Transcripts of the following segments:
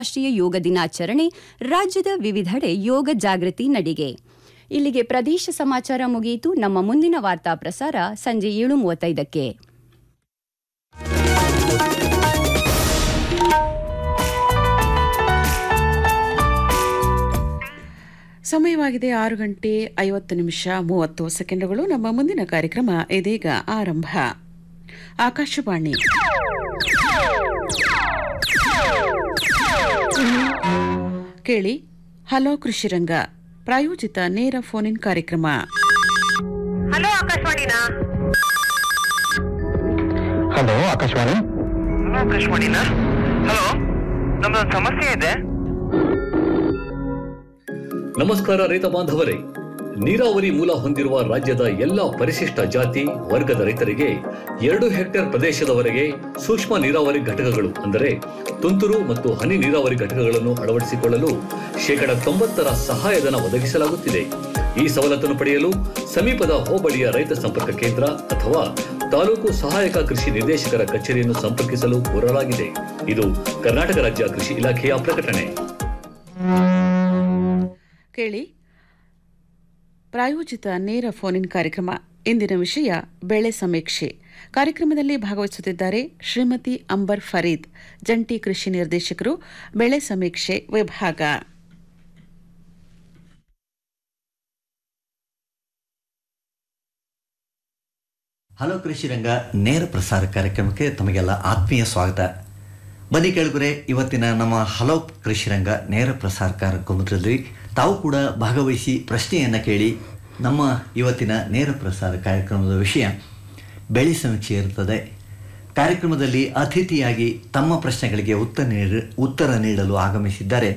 ರಾಷ್ಟ್ರೀಯ ಯೋಗ ದಿನಾಚರಣೆ ರಾಜ್ಯದ ವಿವಿಧೆಡೆ ಯೋಗ ಜಾಗೃತಿ ನಡಿಗೆ ಇಲ್ಲಿಗೆ ಪ್ರದೇಶ ಸಮಾಚಾರ ಮುಗಿಯಿತು ನಮ್ಮ ಮುಂದಿನ ವಾರ್ತಾ ಪ್ರಸಾರ ಸಂಜೆ ಏಳು ಮೂವತ್ತೈದಕ್ಕೆ ಸಮಯವಾಗಿದೆ ಆರು ಗಂಟೆ ಐವತ್ತು ನಿಮಿಷ ಮೂವತ್ತು ಸೆಕೆಂಡುಗಳು ನಮ್ಮ ಮುಂದಿನ ಕಾರ್ಯಕ್ರಮ ಇದೀಗ ಆರಂಭ ಆಕಾಶವಾಣಿ ಕೇಳಿ ಹಲೋ ಕೃಷಿರಂಗ ಪ್ರಾಯೋಜಿತ ನೇರ ಫೋನ್ ಇನ್ ಕಾರ್ಯಕ್ರಮ ಹಲೋ ಆಕಾಶವಾಣಿನಾ ಹಲೋ ಆಕಾಶವಾಣಿ ಹಲೋ ಆಕಾಶವಾಣಿನಾ ಹಲೋ ನಮ್ದೊಂದು ಸಮಸ್ಯೆ ಇದೆ ನಮಸ್ಕಾರ ರೈತ ಬಾಂಧವರೇ ನೀರಾವರಿ ಮೂಲ ಹೊಂದಿರುವ ರಾಜ್ಯದ ಎಲ್ಲ ಪರಿಶಿಷ್ಟ ಜಾತಿ ವರ್ಗದ ರೈತರಿಗೆ ಎರಡು ಹೆಕ್ಟೇರ್ ಪ್ರದೇಶದವರೆಗೆ ಸೂಕ್ಷ್ಮ ನೀರಾವರಿ ಘಟಕಗಳು ಅಂದರೆ ತುಂತುರು ಮತ್ತು ಹನಿ ನೀರಾವರಿ ಘಟಕಗಳನ್ನು ಅಳವಡಿಸಿಕೊಳ್ಳಲು ಶೇಕಡ ತೊಂಬತ್ತರ ಸಹಾಯಧನ ಒದಗಿಸಲಾಗುತ್ತಿದೆ ಈ ಸವಲತ್ತನ್ನು ಪಡೆಯಲು ಸಮೀಪದ ಹೋಬಳಿಯ ರೈತ ಸಂಪರ್ಕ ಕೇಂದ್ರ ಅಥವಾ ತಾಲೂಕು ಸಹಾಯಕ ಕೃಷಿ ನಿರ್ದೇಶಕರ ಕಚೇರಿಯನ್ನು ಸಂಪರ್ಕಿಸಲು ಕೋರಲಾಗಿದೆ ಇದು ಕರ್ನಾಟಕ ರಾಜ್ಯ ಕೃಷಿ ಇಲಾಖೆಯ ಪ್ರಕಟಣೆ ಕೇಳಿ ಪ್ರಾಯೋಜಿತ ನೇರ ಫೋನ್ ಇನ್ ಕಾರ್ಯಕ್ರಮ ಇಂದಿನ ವಿಷಯ ಬೆಳೆ ಸಮೀಕ್ಷೆ ಕಾರ್ಯಕ್ರಮದಲ್ಲಿ ಭಾಗವಹಿಸುತ್ತಿದ್ದಾರೆ ಶ್ರೀಮತಿ ಅಂಬರ್ ಫರೀದ್ ಜಂಟಿ ಕೃಷಿ ನಿರ್ದೇಶಕರು ಬೆಳೆ ಸಮೀಕ್ಷೆ ವಿಭಾಗ ಹಲೋ ಕೃಷಿ ರಂಗ ನೇರ ಪ್ರಸಾರ ಕಾರ್ಯಕ್ರಮಕ್ಕೆ ತಮಗೆಲ್ಲ ಆತ್ಮೀಯ ಸ್ವಾಗತ ಬನ್ನಿ ಕೇಳಿದ್ರೆ ಇವತ್ತಿನ ನಮ್ಮ ಹಲೋ ಕೃಷಿ ರಂಗ ನೇರ ಪ್ರಸಾರ ಕಾರ್ಯಕ್ರಮದಲ್ಲಿ ತಾವು ಕೂಡ ಭಾಗವಹಿಸಿ ಪ್ರಶ್ನೆಯನ್ನು ಕೇಳಿ ನಮ್ಮ ಇವತ್ತಿನ ನೇರ ಪ್ರಸಾರ ಕಾರ್ಯಕ್ರಮದ ವಿಷಯ ಬೆಳೆ ಸಮೀಕ್ಷೆ ಇರುತ್ತದೆ ಕಾರ್ಯಕ್ರಮದಲ್ಲಿ ಅತಿಥಿಯಾಗಿ ತಮ್ಮ ಪ್ರಶ್ನೆಗಳಿಗೆ ಉತ್ತರ ನೀಡ ಉತ್ತರ ನೀಡಲು ಆಗಮಿಸಿದ್ದಾರೆ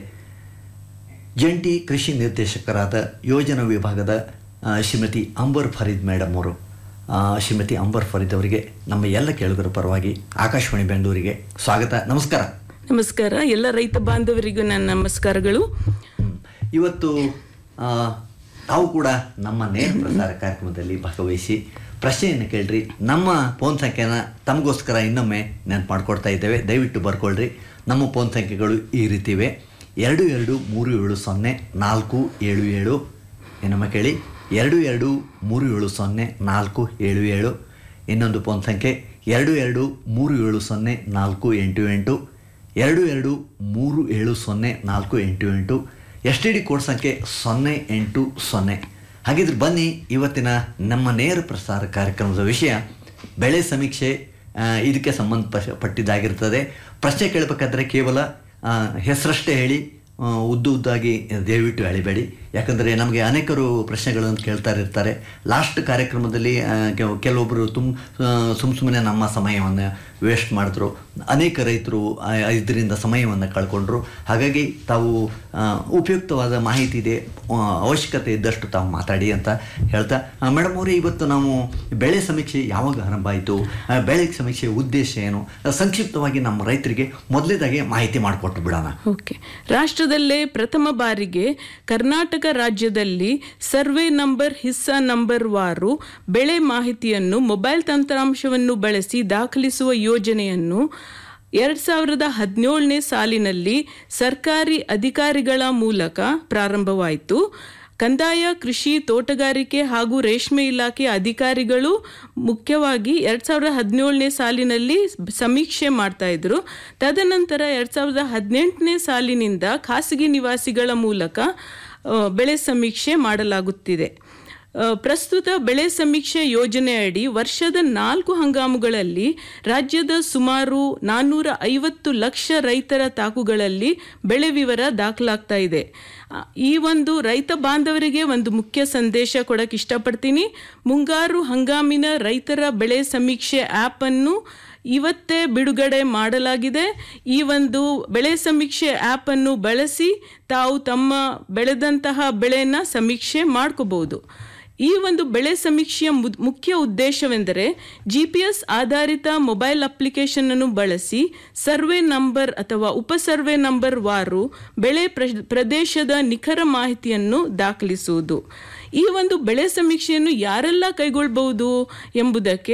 ಜಂಟಿ ಕೃಷಿ ನಿರ್ದೇಶಕರಾದ ಯೋಜನಾ ವಿಭಾಗದ ಆ, ಶ್ರೀಮತಿ ಅಂಬರ್ ಫರೀದ್ ಮೇಡಮ್ ಅವರು ಆ, ಶ್ರೀಮತಿ ಅಂಬರ್ ಫರೀದ್ ಅವರಿಗೆ ನಮ್ಮ ಎಲ್ಲ ಕೇಳುಗರ ಪರವಾಗಿ ಆಕಾಶವಾಣಿ ಬೆಂಗಳೂರಿಗೆ ಸ್ವಾಗತ ನಮಸ್ಕಾರ ನಮಸ್ಕಾರ ಎಲ್ಲ ರೈತ ಬಾಂಧವರಿಗೂ ನನ್ನ ನಮಸ್ಕಾರಗಳು ಹ್ಮ್. ಇವತ್ತು ಆ, ತಾವು ಕೂಡ ನಮ್ಮ ನೇರ ಪ್ರಸಾರ ಕಾರ್ಯಕ್ರಮದಲ್ಲಿ ಭಾಗವಹಿಸಿ ಪ್ರಶ್ನೆಯನ್ನು ಕೇಳ್ರಿ ನಮ್ಮ ಫೋನ್ ಸಂಖ್ಯೆನ ತಮಗೋಸ್ಕರ ಇನ್ನೊಮ್ಮೆ ನೆನಪು ಮಾಡ್ಕೊಡ್ತಾ ಇದ್ದೇವೆ ದಯವಿಟ್ಟು ಬರ್ಕೊಳ್ರಿ ನಮ್ಮ ಫೋನ್ ಸಂಖ್ಯೆಗಳು ಈ ರೀತಿ ಇವೆ ಎರಡು ಎರಡು ಮೂರು ಏಳು ಸೊನ್ನೆ ನಾಲ್ಕು ಏಳು ಏಳು ಇನ್ನೊಮ್ಮೆ ಕೇಳಿ ಎರಡು ಎರಡು ಮೂರು ಏಳು ಸೊನ್ನೆ ನಾಲ್ಕು ಏಳು ಏಳು ಇನ್ನೊಂದು ಫೋನ್ ಸಂಖ್ಯೆ ಎರಡು ಎರಡು ಮೂರು ಏಳು ಸೊನ್ನೆ ನಾಲ್ಕು ಎಂಟು ಎಂಟು ಎರಡು ಎರಡು ಮೂರು ಏಳು ಸೊನ್ನೆ ನಾಲ್ಕು ಎಂಟು ಎಂಟು ಎಸ್ ಟಿ ಡಿ ಕೋಡ್ ಸಂಖ್ಯೆ ಸೊನ್ನೆ ಎಂಟು ಸೊನ್ನೆ ಹಾಗಿದ್ರೆ ಬನ್ನಿ ಇವತ್ತಿನ ನಮ್ಮ ನೇರ ಪ್ರಸಾರ ಕಾರ್ಯಕ್ರಮದ ವಿಷಯ ಬೆಳೆ ಸಮೀಕ್ಷೆ ಆ, ಇದಕ್ಕೆ ಸಂಬಂಧಪಟ್ಟ ಪಟ್ಟಿದ್ದಾಗಿರ್ತದೆ ಪ್ರಶ್ನೆ ಕೇಳಬೇಕಾದ್ರೆ ಕೇವಲ ಆ, ಹೆಸರಷ್ಟೇ ಹೇಳಿ ಆ, ಉದ್ದು ಉದ್ದಾಗಿ ದಯವಿಟ್ಟು ಎಳಿಬೇಡಿ ಯಾಕಂದರೆ ನಮಗೆ ಅನೇಕರು ಪ್ರಶ್ನೆಗಳನ್ನು ಕೇಳ್ತಾ ಇರ್ತಾರೆ ಲಾಸ್ಟ್ ಕಾರ್ಯಕ್ರಮದಲ್ಲಿ ಆ, ಕೆಲ- ಕೆಲವೊಬ್ಬರು ತುಮ್ ಸುಮ್ಮ ಸುಮ್ಮನೆ ನಮ್ಮ ಸಮಯವನ್ನು ವೇಸ್ಟ್ ಮಾಡಿದ್ರು ಅನೇಕ ರೈತರು ಆ, ಇದರಿಂದ ಸಮಯವನ್ನು ಕಳ್ಕೊಂಡ್ರು ಹಾಗಾಗಿ ತಾವು ಆ, ಉಪಯುಕ್ತವಾದ ಮಾಹಿತಿ ಇದೆ ಆ, ಅವಶ್ಯಕತೆ ಇದ್ದಷ್ಟು ತಾವು ಮಾತಾಡಿ ಅಂತ ಹೇಳ್ತಾ ಮೇಡಮ್ ಅವರೇ ಇವತ್ತು ನಾವು ಬೆಳೆ ಸಮೀಕ್ಷೆ ಯಾವಾಗ ಆರಂಭ ಆಯಿತು ಬೆಳೆ ಸಮೀಕ್ಷೆ ಉದ್ದೇಶ ಏನು ಸಂಕ್ಷಿಪ್ತವಾಗಿ ನಮ್ಮ ರೈತರಿಗೆ ಮೊದಲೇದಾಗಿ ಮಾಹಿತಿ ಮಾಡಿಕೊಟ್ಟು ಬಿಡೋಣ ಓಕೆ ರಾಷ್ಟ್ರದಲ್ಲೇ ಪ್ರಥಮ ಬಾರಿಗೆ ಕರ್ನಾಟಕ ರಾಜ್ಯದಲ್ಲಿ ಸರ್ವೆ ನಂಬರ್ ಹಿಸ್ಸಾ ನಂಬರ್ ವಾರು ಬೆಳೆ ಮಾಹಿತಿಯನ್ನು ಮೊಬೈಲ್ ತಂತ್ರಾಂಶವನ್ನು ಬಳಸಿ ದಾಖಲಿಸುವ ಯೋಜನೆಯನ್ನು ಎರಡು ಸಾವಿರದ ಹದಿನೇಳನೇ ಸಾಲಿನಲ್ಲಿ ಸರ್ಕಾರಿ ಅಧಿಕಾರಿಗಳ ಮೂಲಕ ಪ್ರಾರಂಭವಾಯಿತು ಕಂದಾಯ ಕೃಷಿ ತೋಟಗಾರಿಕೆ ಹಾಗೂ ರೇಷ್ಮೆ ಇಲಾಖೆ ಅಧಿಕಾರಿಗಳು ಮುಖ್ಯವಾಗಿ ಎರಡು ಸಾವಿರದ ಹದಿನೇಳನೇ ಸಾಲಿನಲ್ಲಿ ಸಮೀಕ್ಷೆ ಮಾಡ್ತಾ ಇದ್ರು ತದನಂತರ ಎರಡು ಸಾವಿರದ ಹದಿನೆಂಟನೇ ಸಾಲಿನಿಂದ ಖಾಸಗಿ ನಿವಾಸಿಗಳ ಮೂಲಕ ಆ, ಬೆಳೆ ಸಮೀಕ್ಷೆ ಮಾಡಲಾಗುತ್ತಿದೆ ಆ, ಪ್ರಸ್ತುತ ಬೆಳೆ ಸಮೀಕ್ಷೆ ಯೋಜನೆಯಡಿ ವರ್ಷದ ನಾಲ್ಕು ಹಂಗಾಮುಗಳಲ್ಲಿ ರಾಜ್ಯದ ಸುಮಾರು ನಾನ್ನೂರ ಐವತ್ತು ಲಕ್ಷ ರೈತರ ತಾಕುಗಳಲ್ಲಿ ಬೆಳೆ ವಿವರ ದಾಖಲಾಗ್ತಾ ಇದೆ ಆ, ಈ ಒಂದು ರೈತ ಬಾಂಧವರಿಗೆ ಒಂದು ಮುಖ್ಯ ಸಂದೇಶ ಕೊಡಕ್ಕೆ ಇಷ್ಟಪಡ್ತೀನಿ ಮುಂಗಾರು ಹಂಗಾಮಿನ ರೈತರ ಬೆಳೆ ಸಮೀಕ್ಷೆ ಆ್ಯಪನ್ನು ಇವತ್ತೇ ಬಿಡುಗಡೆ ಮಾಡಲಾಗಿದೆ ಈ ಒಂದು ಬೆಳೆ ಸಮೀಕ್ಷೆ ಆ್ಯಪನ್ನು ಬಳಸಿ ತಾವು ತಮ್ಮ ಬೆಳೆದಂತಹ ಬೆಳೆನ ಸಮೀಕ್ಷೆ ಮಾಡ್ಕೋಬಹುದು ಈ ಒಂದು ಬೆಳೆ ಸಮೀಕ್ಷೆಯ ಮು- ಮುಖ್ಯ ಉದ್ದೇಶವೆಂದರೆ ಜಿ ಪಿ ಎಸ್ ಆಧಾರಿತ ಮೊಬೈಲ್ ಅಪ್ಲಿಕೇಶನ್ ಅನ್ನು ಬಳಸಿ ಸರ್ವೆ ನಂಬರ್ ಅಥವಾ ಉಪ ಸರ್ವೆ ನಂಬರ್ ವಾರು ಬೆಳೆ ಪ್ರ- ಪ್ರದೇಶದ ನಿಖರ ಮಾಹಿತಿಯನ್ನು ದಾಖಲಿಸುವುದು ಈ ಒಂದು ಬೆಳೆ ಸಮೀಕ್ಷೆಯನ್ನು ಯಾರೆಲ್ಲ ಕೈಗೊಳ್ಬಹುದು ಎಂಬುದಕ್ಕೆ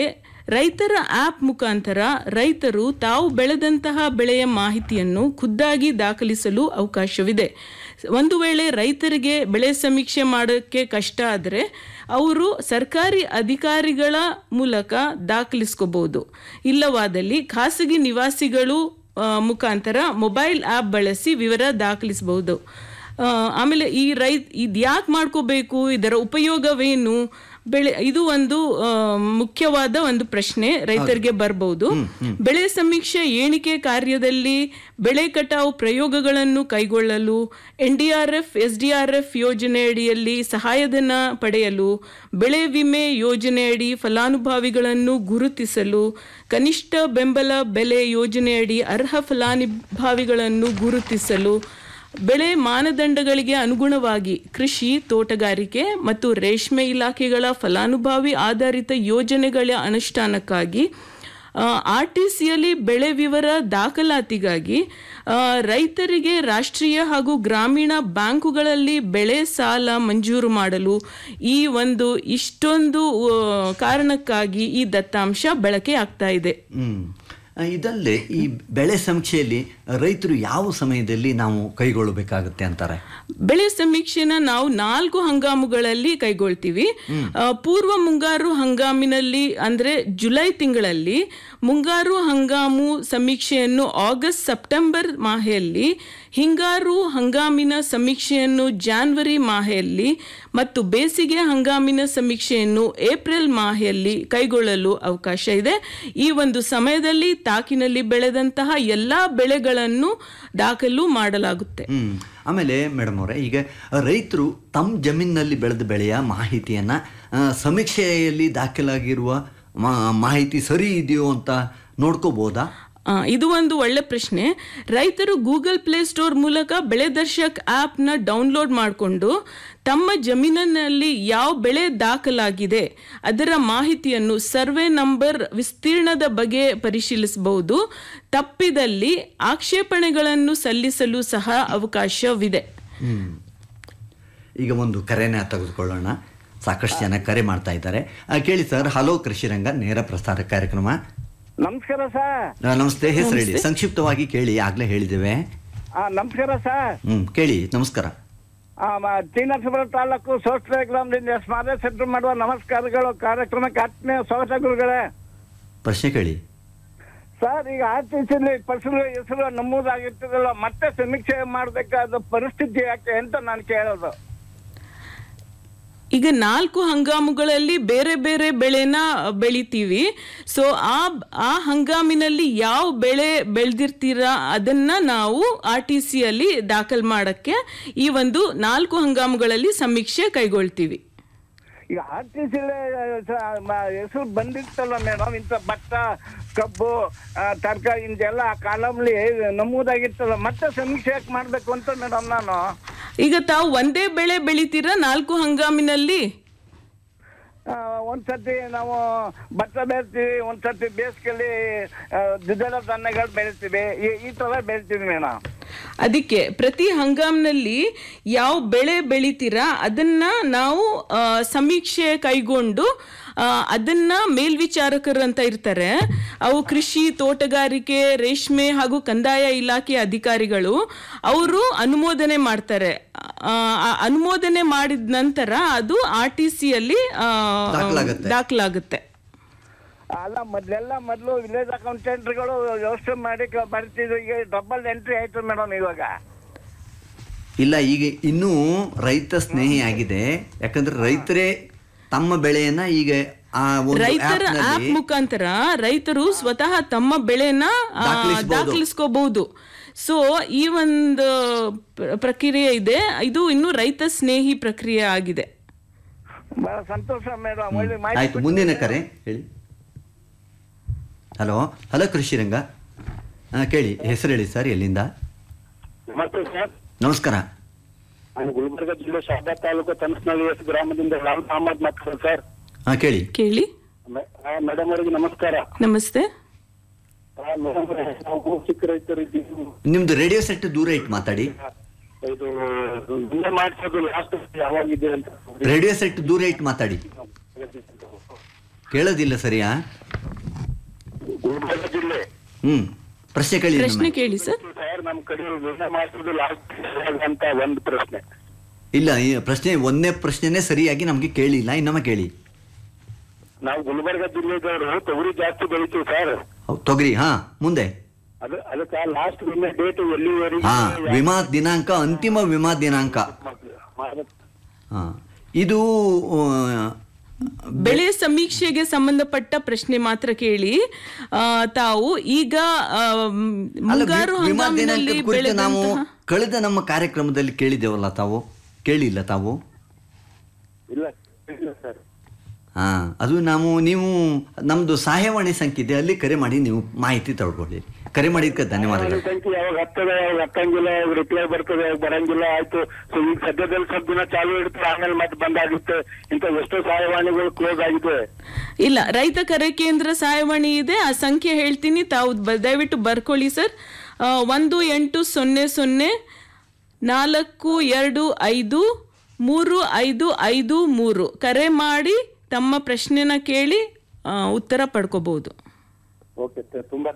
ರೈತರ ಆಪ್ ಮುಖಾಂತರ ರೈತರು ತಾವು ಬೆಳೆದಂತಹ ಬೆಳೆಯ ಮಾಹಿತಿಯನ್ನು ಖುದ್ದಾಗಿ ದಾಖಲಿಸಲು ಅವಕಾಶವಿದೆ ಒಂದು ವೇಳೆ ರೈತರಿಗೆ ಬೆಳೆ ಸಮೀಕ್ಷೆ ಮಾಡೋಕ್ಕೆ ಕಷ್ಟ ಆದರೆ ಅವರು ಸರ್ಕಾರಿ ಅಧಿಕಾರಿಗಳ ಮೂಲಕ ದಾಖಲಿಸ್ಕೋಬಹುದು ಇಲ್ಲವಾದಲ್ಲಿ ಖಾಸಗಿ ನಿವಾಸಿಗಳು ಆ, ಮುಖಾಂತರ ಮೊಬೈಲ್ ಆ್ಯಪ್ ಬಳಸಿ ವಿವರ ದಾಖಲಿಸಬಹುದು ಆ, ಆಮೇಲೆ ಈ ರೈತ ಇದು ಯಾಕೆ ಮಾಡ್ಕೋಬೇಕು ಇದರ ಉಪಯೋಗವೇನು ಬೆಳೆ ಇದು ಒಂದು ಆ, ಮುಖ್ಯವಾದ ಒಂದು ಪ್ರಶ್ನೆ ರೈತರಿಗೆ ಬರ್ಬೋದು ಬೆಳೆ ಸಮೀಕ್ಷೆ ಎಣಿಕೆ ಕಾರ್ಯದಲ್ಲಿ ಬೆಳೆ ಕಟಾವು ಪ್ರಯೋಗಗಳನ್ನು ಕೈಗೊಳ್ಳಲು N D R F S D R F ಯೋಜನೆಯಡಿಯಲ್ಲಿ ಸಹಾಯಧನ ಪಡೆಯಲು ಬೆಳೆ ವಿಮೆ ಯೋಜನೆಯಡಿ ಫಲಾನುಭವಿಗಳನ್ನು ಗುರುತಿಸಲು ಕನಿಷ್ಠ ಬೆಂಬಲ ಬೆಲೆ ಯೋಜನೆಯಡಿ ಅರ್ಹ ಫಲಾನುಭವಿಗಳನ್ನು ಗುರುತಿಸಲು ಬೆಳೆ ಮಾನದಂಡಗಳಿಗೆ ಅನುಗುಣವಾಗಿ ಕೃಷಿ ತೋಟಗಾರಿಕೆ ಮತ್ತು ರೇಷ್ಮೆ ಇಲಾಖೆಗಳ ಫಲಾನುಭವಿ ಆಧಾರಿತ ಯೋಜನೆಗಳ ಅನುಷ್ಠಾನಕ್ಕಾಗಿ ಆರ್ ಟಿ ಸಿಯಲ್ಲಿ ಬೆಳೆ ವಿವರ ದಾಖಲಾತಿಗಾಗಿ ಆ, ರೈತರಿಗೆ ರಾಷ್ಟ್ರೀಯ ಹಾಗೂ ಗ್ರಾಮೀಣ ಬ್ಯಾಂಕುಗಳಲ್ಲಿ ಬೆಳೆ ಸಾಲ ಮಂಜೂರು ಮಾಡಲು ಈ ಒಂದು ಇಷ್ಟೊಂದು ಆ, ಕಾರಣಕ್ಕಾಗಿ ಈ ದತ್ತಾಂಶ ಬಳಕೆ ಆಗ್ತಾ ಇದೆ ಹ್ಮ್ ಆ, ಇದಲ್ಲದೆ ಈ ಬೆಳೆ ಸಮೀಕ್ಷೆಯಲ್ಲಿ ರೈತರು ಯಾವ ಸಮಯದಲ್ಲಿ ನಾವು ಕೈಗೊಳ್ಳಬೇಕಾಗುತ್ತೆ ಅಂತಾರೆ ಬೆಳೆ ಸಮೀಕ್ಷೆನ ನಾವು ನಾಲ್ಕು ಹಂಗಾಮುಗಳಲ್ಲಿ ಕೈಗೊಳ್ತೀವಿ ಆ, ಪೂರ್ವ ಮುಂಗಾರು ಹಂಗಾಮಿನಲ್ಲಿ ಅಂದ್ರೆ ಜುಲೈ ತಿಂಗಳಲ್ಲಿ ಮುಂಗಾರು ಹಂಗಾಮು ಸಮೀಕ್ಷೆಯನ್ನು ಆಗಸ್ಟ್ ಸೆಪ್ಟೆಂಬರ್ ಮಾಹೆಯಲ್ಲಿ ಹಿಂಗಾರು ಹಂಗಾಮಿನ ಸಮೀಕ್ಷೆಯನ್ನು ಜಾನ್ವರಿ ಮಾಹೆಯಲ್ಲಿ ಮತ್ತು ಬೇಸಿಗೆ ಹಂಗಾಮಿನ ಸಮೀಕ್ಷೆಯನ್ನು ಏಪ್ರಿಲ್ ಮಾಹೆಯಲ್ಲಿ ಕೈಗೊಳ್ಳಲು ಅವಕಾಶ ಇದೆ ಈ ಒಂದು ಸಮಯದಲ್ಲಿ ತಾಕಿನಲ್ಲಿ ಬೆಳೆದಂತಹ ಎಲ್ಲ ಬೆಳೆಗಳನ್ನು ದಾಖಲು ಮಾಡಲಾಗುತ್ತೆ ಹ್ಮ್ ಆಮೇಲೆ ಮೇಡಮ್ ಅವರೇ ಈಗ ರೈತರು ತಮ್ಮ ಜಮೀನಿನಲ್ಲಿ ಬೆಳೆದ ಬೆಳೆಯ ಮಾಹಿತಿಯನ್ನ ಆ, ಸಮೀಕ್ಷೆಯಲ್ಲಿ ದಾಖಲಾಗಿರುವ ಮಾ- ಮಾಹಿತಿ ಸರಿ ಇದೆಯೋ ಅಂತ ನೋಡ್ಕೋಬೋದಾ ಆ, ಇದು ಒಂದು ಒಳ್ಳೆ ಪ್ರಶ್ನೆ ರೈತರು ಗೂಗಲ್ ಪ್ಲೇ ಸ್ಟೋರ್ ಮೂಲಕ ಬೆಳೆ ದರ್ಶಕ್ ಆ್ಯಪ್ನ ಡೌನ್ಲೋಡ್ ಮಾಡಿಕೊಂಡು ತಮ್ಮ ಜಮೀನಿನಲ್ಲಿ ಯಾವ ಬೆಳೆ ದಾಖಲಾಗಿದೆ ಅದರ ಮಾಹಿತಿಯನ್ನು ಸರ್ವೆ ನಂಬರ್ ವಿಸ್ತೀರ್ಣದ ಬಗ್ಗೆ ಪರಿಶೀಲಿಸಬಹುದು ತಪ್ಪಿದಲ್ಲಿ ಆಕ್ಷೇಪಣೆಗಳನ್ನು ಸಲ್ಲಿಸಲು ಸಹ ಅವಕಾಶವಿದೆ ಹ್ಮ್ ಈಗ ಒಂದು ಕರೆನ ತೆಗೆದುಕೊಳ್ಳೋಣ ಸಾಕಷ್ಟು ಜನ ಕರೆ ಮಾಡ್ತಾ ಇದ್ದಾರೆ ಆ, ಕೇಳಿ ಸರ್ ಹಲೋ ಕೃಷಿರಂಗ ನೇರ ಪ್ರಸಾರ ಕಾರ್ಯಕ್ರಮ ನಮಸ್ಕಾರ ಸರ್ ಆ, ನಮಸ್ತೆ ಹೆಸರು ಹೇಳಿ ಸಂಕ್ಷಿಪ್ತವಾಗಿ ಕೇಳಿ ಆಗ್ಲೇ ಹೇಳಿದ್ದೇವೆ ಆ, ನಮಸ್ಕಾರ ಸರ್ ಹ್ಮ್ ಕೇಳಿ ನಮಸ್ಕಾರ ಆ, ಮ- ಟಿ ನರಸೀಪುರ ತಾಲೂಕು ಸೋಸ್ಟ್ರ ಗ್ರಾಮದಿಂದ ಸ್ಮಾರಕ ಸೆಂಟರ್ ಮಾಡುವ ನಮಸ್ಕಾರಗಳು ಕಾರ್ಯಕ್ರಮಕ್ಕೆ ಆತ್ಮೀಯ ಸ್ವಾಗತ ಗುರುಗಳೇ ಪ್ರಶ್ನೆ ಕೇಳಿ ಸರ್ ಈಗ ಆರ್ ಟಿ ಸಿಲಿ ಫಸಲು ಹೆಸರು ನಮೂದಾಗಿರ್ತದಲ್ಲ ಮತ್ತೆ ಸಮೀಕ್ಷೆ ಮಾಡಬೇಕಾದ ಪರಿಸ್ಥಿತಿ ಯಾಕೆ ಅಂತ ನಾನು ಕೇಳೋದು ಈಗ ನಾಲ್ಕು ಹಂಗಾಮುಗಳಲ್ಲಿ ಬೇರೆ ಬೇರೆ ಬೆಳೆನ ಬೆಳಿತೀವಿ ಸೊ ಆ ಆ ಹಂಗಾಮಿನಲ್ಲಿ ಯಾವ ಬೆಳೆ ಬೆಳೆದಿರ್ತೀರಾ ಅದನ್ನ ನಾವು ಆರ್ ಟಿ ಸಿಯಲ್ಲಿ ದಾಖಲ್ ಮಾಡಕ್ಕೆ ಈ ಒಂದು ನಾಲ್ಕು ಹಂಗಾಮುಗಳಲ್ಲಿ ಸಮೀಕ್ಷೆ ಕೈಗೊಳ್ತೀವಿ ಈಗ ಆರ್ ಟಿ ಸಿಲಿ ಹೆಸರು ಬಂದಿರ್ತಲ್ಲ ಮೇಡಮ್ ಇಂಥ ಭತ್ತ ಕಬ್ಬು ತರಕಾರಿ ಇಂದೆಲ್ಲ ಆ ಕಾಲಮ್ಲಿ ನಮೂದಾಗಿರ್ತಲ್ಲ ಮತ್ತೆ ಸಮೀಕ್ಷೆ ಯಾಕೆ ಮಾಡಬೇಕು ಅಂತ ಮೇಡಮ್ ನಾನು ಈಗ ತಾವು ಒಂದೇ ಬೆಳೆ ಬೆಳಿತೀರಾ ನಾಲ್ಕು ಹಂಗಾಮಿನಲ್ಲಿ ಆ, ಒಂದ್ಸತಿ ನಾವು ಭತ್ತ ಬೆಳಿತೀವಿ ಒಂದ್ಸತಿ ಬೇಸಿಗೆಯಲ್ಲಿ ದ್ವಿದಳ ಧಾನ್ಯಗಳು ಬೆಳಿತೀವಿ ಈ- ಈ ತರ ಬೆಳಿತೀವಿ ಮೇಡಮ್ ಅದಕ್ಕೆ ಪ್ರತಿ ಹಂಗಾಮ್ನಲ್ಲಿ ಯಾವ ಬೆಳೆ ಬೆಳಿತೀರಾ ಅದನ್ನ ನಾವು ಆ, ಸಮೀಕ್ಷೆ ಕೈಗೊಂಡು ಆ, ಅದನ್ನ ಮೇಲ್ವಿಚಾರಕರು ಅಂತ ಇರ್ತಾರೆ ಅವು ಕೃಷಿ ತೋಟಗಾರಿಕೆ ರೇಷ್ಮೆ ಹಾಗೂ ಕಂದಾಯ ಇಲಾಖೆ ಅಧಿಕಾರಿಗಳು ಅವರು ಅನುಮೋದನೆ ಮಾಡ್ತಾರೆ ಆ, ಆ ಅನುಮೋದನೆ ಮಾಡಿದ ನಂತರ ಅದು ಆರ್ ಟಿ ಸಿಯಲ್ಲಿ ದಾಖಲಾಗತ್ತೆ. ದಾಖಲಾಗುತ್ತೆ ಅಲ್ಲ ಮೊದ್ಲೆಲ್ಲ ಮೊದಲು ವಿಲೇಜ್ ಅಕೌಂಟೆಂಟ್ಗಳು ವ್ಯವಸ್ಥೆ ಮಾಡಿ ಕ- ಬರ್ತಿದ್ರು ಈಗ ಡಬಲ್ ಎಂಟ್ರಿ ಆಯ್ತು ಮೇಡಮ್ ಇವಾಗ ಇಲ್ಲ ಈಗ ಇನ್ನೂ ರೈತ ಸ್ನೇಹಿ ಆಗಿದೆ ಯಾಕಂದ್ರೆ ರೈತರೇ ತಮ್ಮ ಬೆಳೆಯನ್ನ ಈಗ ಆ ಒಂದು ರೈತರ app ನಲ್ಲಿ ಆಪ್ ಮುಖಾಂತರ ರೈತರು ಸ್ವತಃ ತಮ್ಮ ಬೆಳೆನ ಆ, ದಾಖಲಿಸ್ಬೋದು. ದಾಖಲಿಸ್ಕೋಬಹುದು ಸೊ ಈ ಒಂದು ಪ್ರ- ಪ್ರಕ್ರಿಯೆ ಇದೆ ಇದು ಇನ್ನು ರೈತ ಸ್ನೇಹಿ ಪ್ರಕ್ರಿಯೆ ಆಗಿದೆ ಬಹಳ ಸಂತೋಷ ಮೇಡಮ್ ಒಳ್ಳೆ ಆಯ್ತು ಮಾಹಿತಿ ಮುಂದಿನ ಕರೆ ಹೇಳಿ ಹಲೋ ಹಲೋ ಕೃಷಿರಂಗ ಆ, ಕೇಳಿ ಹೆಸರು ಹೇಳಿ ಸರ್ ಎಲ್ಲಿಂದ ನಮಸ್ತೆ ಸರ್ ನಮಸ್ಕಾರ ನಾನು ಗುಲ್ಬರ್ಗ ಜಿಲ್ಲೆ ಶಾರದಾ ತಾಲೂಕು ತನಸ್ನಳ್ಳಿ ಎಸ್ ಗ್ರಾಮದಿಂದ ಲಾಲ್ ಮಹಮ್ಮದ್ ಮಾತಾಡೋದು ಸರ್ ಹಾ ಕೇಳಿ ಕೇಳಿ ಮೇಡಮ್ ಅವರಿಗೆ ನಮಸ್ಕಾರ ನಮಸ್ತೆ ಮೇಡಮ್ ನಾವು ಚಿಕ್ಕ ರೈತರು ಇದ್ದೀವಿ ನಿಮ್ದು ರೇಡಿಯೋ ಸೆಟ್ ದೂರ ಇಟ್ಟು ಮಾತಾಡಿ ಇದು ಮುಂದೆ ಮಾಡಿಸೋದು ಲಾಸ್ಟ್ ಯಾವಾಗಿದೆ ಅಂತ ರೇಡಿಯೋ ಸೆಟ್ ದೂರ ಇಟ್ಟು ಮಾತಾಡಿ ಕೇಳೋದಿಲ್ಲ ಸರಿಯಾ ಗುಲ್ಬರ್ಗ ಜಿಲ್ಲೆ ಹ್ಮ್ ಪ್ರಶ್ನೆ ಕೇಳಿ ಪ್ರಶ್ನೆ ಇನ್ನೊಮ್ಮೆ. ಕೇಳಿ ಸರ್ ಸರ್ ನಮ್ಮ ಕಡೆ ನಿರ್ಣಯ ಮಾಡಿಸೋದು ಲಾಸ್ಟ್ ಅಂತ ಒಂದು ಪ್ರಶ್ನೆ ಇಲ್ಲ ಈ ಪ್ರಶ್ನೆ ಒಂದನೇ ಪ್ರಶ್ನೆನೇ ಸರಿಯಾಗಿ ನಮಗೆ ಕೇಳಿಲ್ಲ ಇನ್ನೊಮ್ಮೆ ಕೇಳಿ ನಾವು ಗುಲ್ಬರ್ಗ ಜಿಲ್ಲೆದವರು ತೊಗರಿ ಜಾಸ್ತಿ ಬೆಳಿತೀವಿ ಸರ್ ಹೌದ್, ತೊಗರಿ ಹಾ ಮುಂದೆ ಅದು ಅದಕ್ಕೆ ಲಾಸ್ಟ್ ನಿನ್ನೆ ಡೇಟ್ ಎಲ್ಲಿವರೆಗೆ ಹಾ ವಿಮಾ ದಿನಾಂಕ ಅಂತಿಮ ವಿಮಾ ದಿನಾಂಕ ಹಾ ಇದು ಆ, ಬೆಳೆ ಸಮೀಕ್ಷೆಗೆ ಸಂಬಂಧಪಟ್ಟ ಪ್ರಶ್ನೆ ಮಾತ್ರ ಕೇಳಿ ಆ, ತಾವು ಈಗ ಆ, ಮ್, ಅಲ್ಲ, ಮುಂಗಾರು ವಿ- ವಿಮಾ ಹಂಗಾಮಿನಲ್ಲಿ ದಿನಾಂಕದ ಕುರಿತು ನಾವು ಬೆಳೆದಂತಹ ಕಳೆದ ನಮ್ಮ ಕಾರ್ಯಕ್ರಮದಲ್ಲಿ ಕೇಳಿದ್ದೇವಲ್ಲ ತಾವು ಕೇಳಿಲ್ಲ ತಾವು ಇಲ್ಲ ಇಲ್ಲ ಸರ್ ಹಾ ಅದು ನಾವು ನೀವು ನಮ್ದು ಸಹಾಯವಾಣಿ ಸಂಖ್ಯೆ ಇದೆ ಅಲ್ಲಿ ಕರೆ ಮಾಡಿ ನೀವು ಮಾಹಿತಿ ತಗೊಳ್ಳಿ ಕರೆ ಮಾಡಿದ್ದಕ್ಕೆ ಧನ್ಯವಾದಗಳು ಸಂಖ್ಯೆ ಯಾವಾಗ ಹತ್ತದ ಯಾವಾಗ ಹತ್ತಂಗಿಲ್ಲ ಯಾವಾಗ ರಿಪ್ಲೈ ಬರ್ತದೆ ಯಾವಾಗ ಬರಂಗಿಲ್ಲ ಆಯ್ತು ಸೊ ಈಗ ಸದ್ಯದಲ್ಲಿ ಸ್ವಲ್ಪ ದಿನ ಚಾಲು ಇಡ್ತಾರೆ ಆಮೇಲೆ ಮತ್ತೆ ಬಂದಾಗುತ್ತೆ ಇಂಥ ಎಷ್ಟೋ ಸಹಾಯವಾಣಿಗಳು ಕ್ಲೋಸ್ ಆಗಿದೆ ಇಲ್ಲ ರೈತ ಕರೆ ಕೇಂದ್ರ ಸಹಾಯವಾಣಿ ಇದೆ ಆ ಸಂಖ್ಯೆ ಹೇಳ್ತೀನಿ ತಾವು ಬ- ದಯವಿಟ್ಟು ಬರ್ಕೊಳ್ಳಿ ಸರ್ ಆ, ಒಂದು ಎಂಟು ಸೊನ್ನೆ ಸೊನ್ನೆ ನಾಲ್ಕು ಎರಡು ಐದು ಮೂರು ಐದು ಐದು ಮೂರು ಕರೆ ಮಾಡಿ ತಮ್ಮ ಪ್ರಶ್ನೆನ ಕೇಳಿ ಆ, ಉತ್ತರ ಪಡ್ಕೋಬಹುದು ಓಕೆ ತುಂಬಾ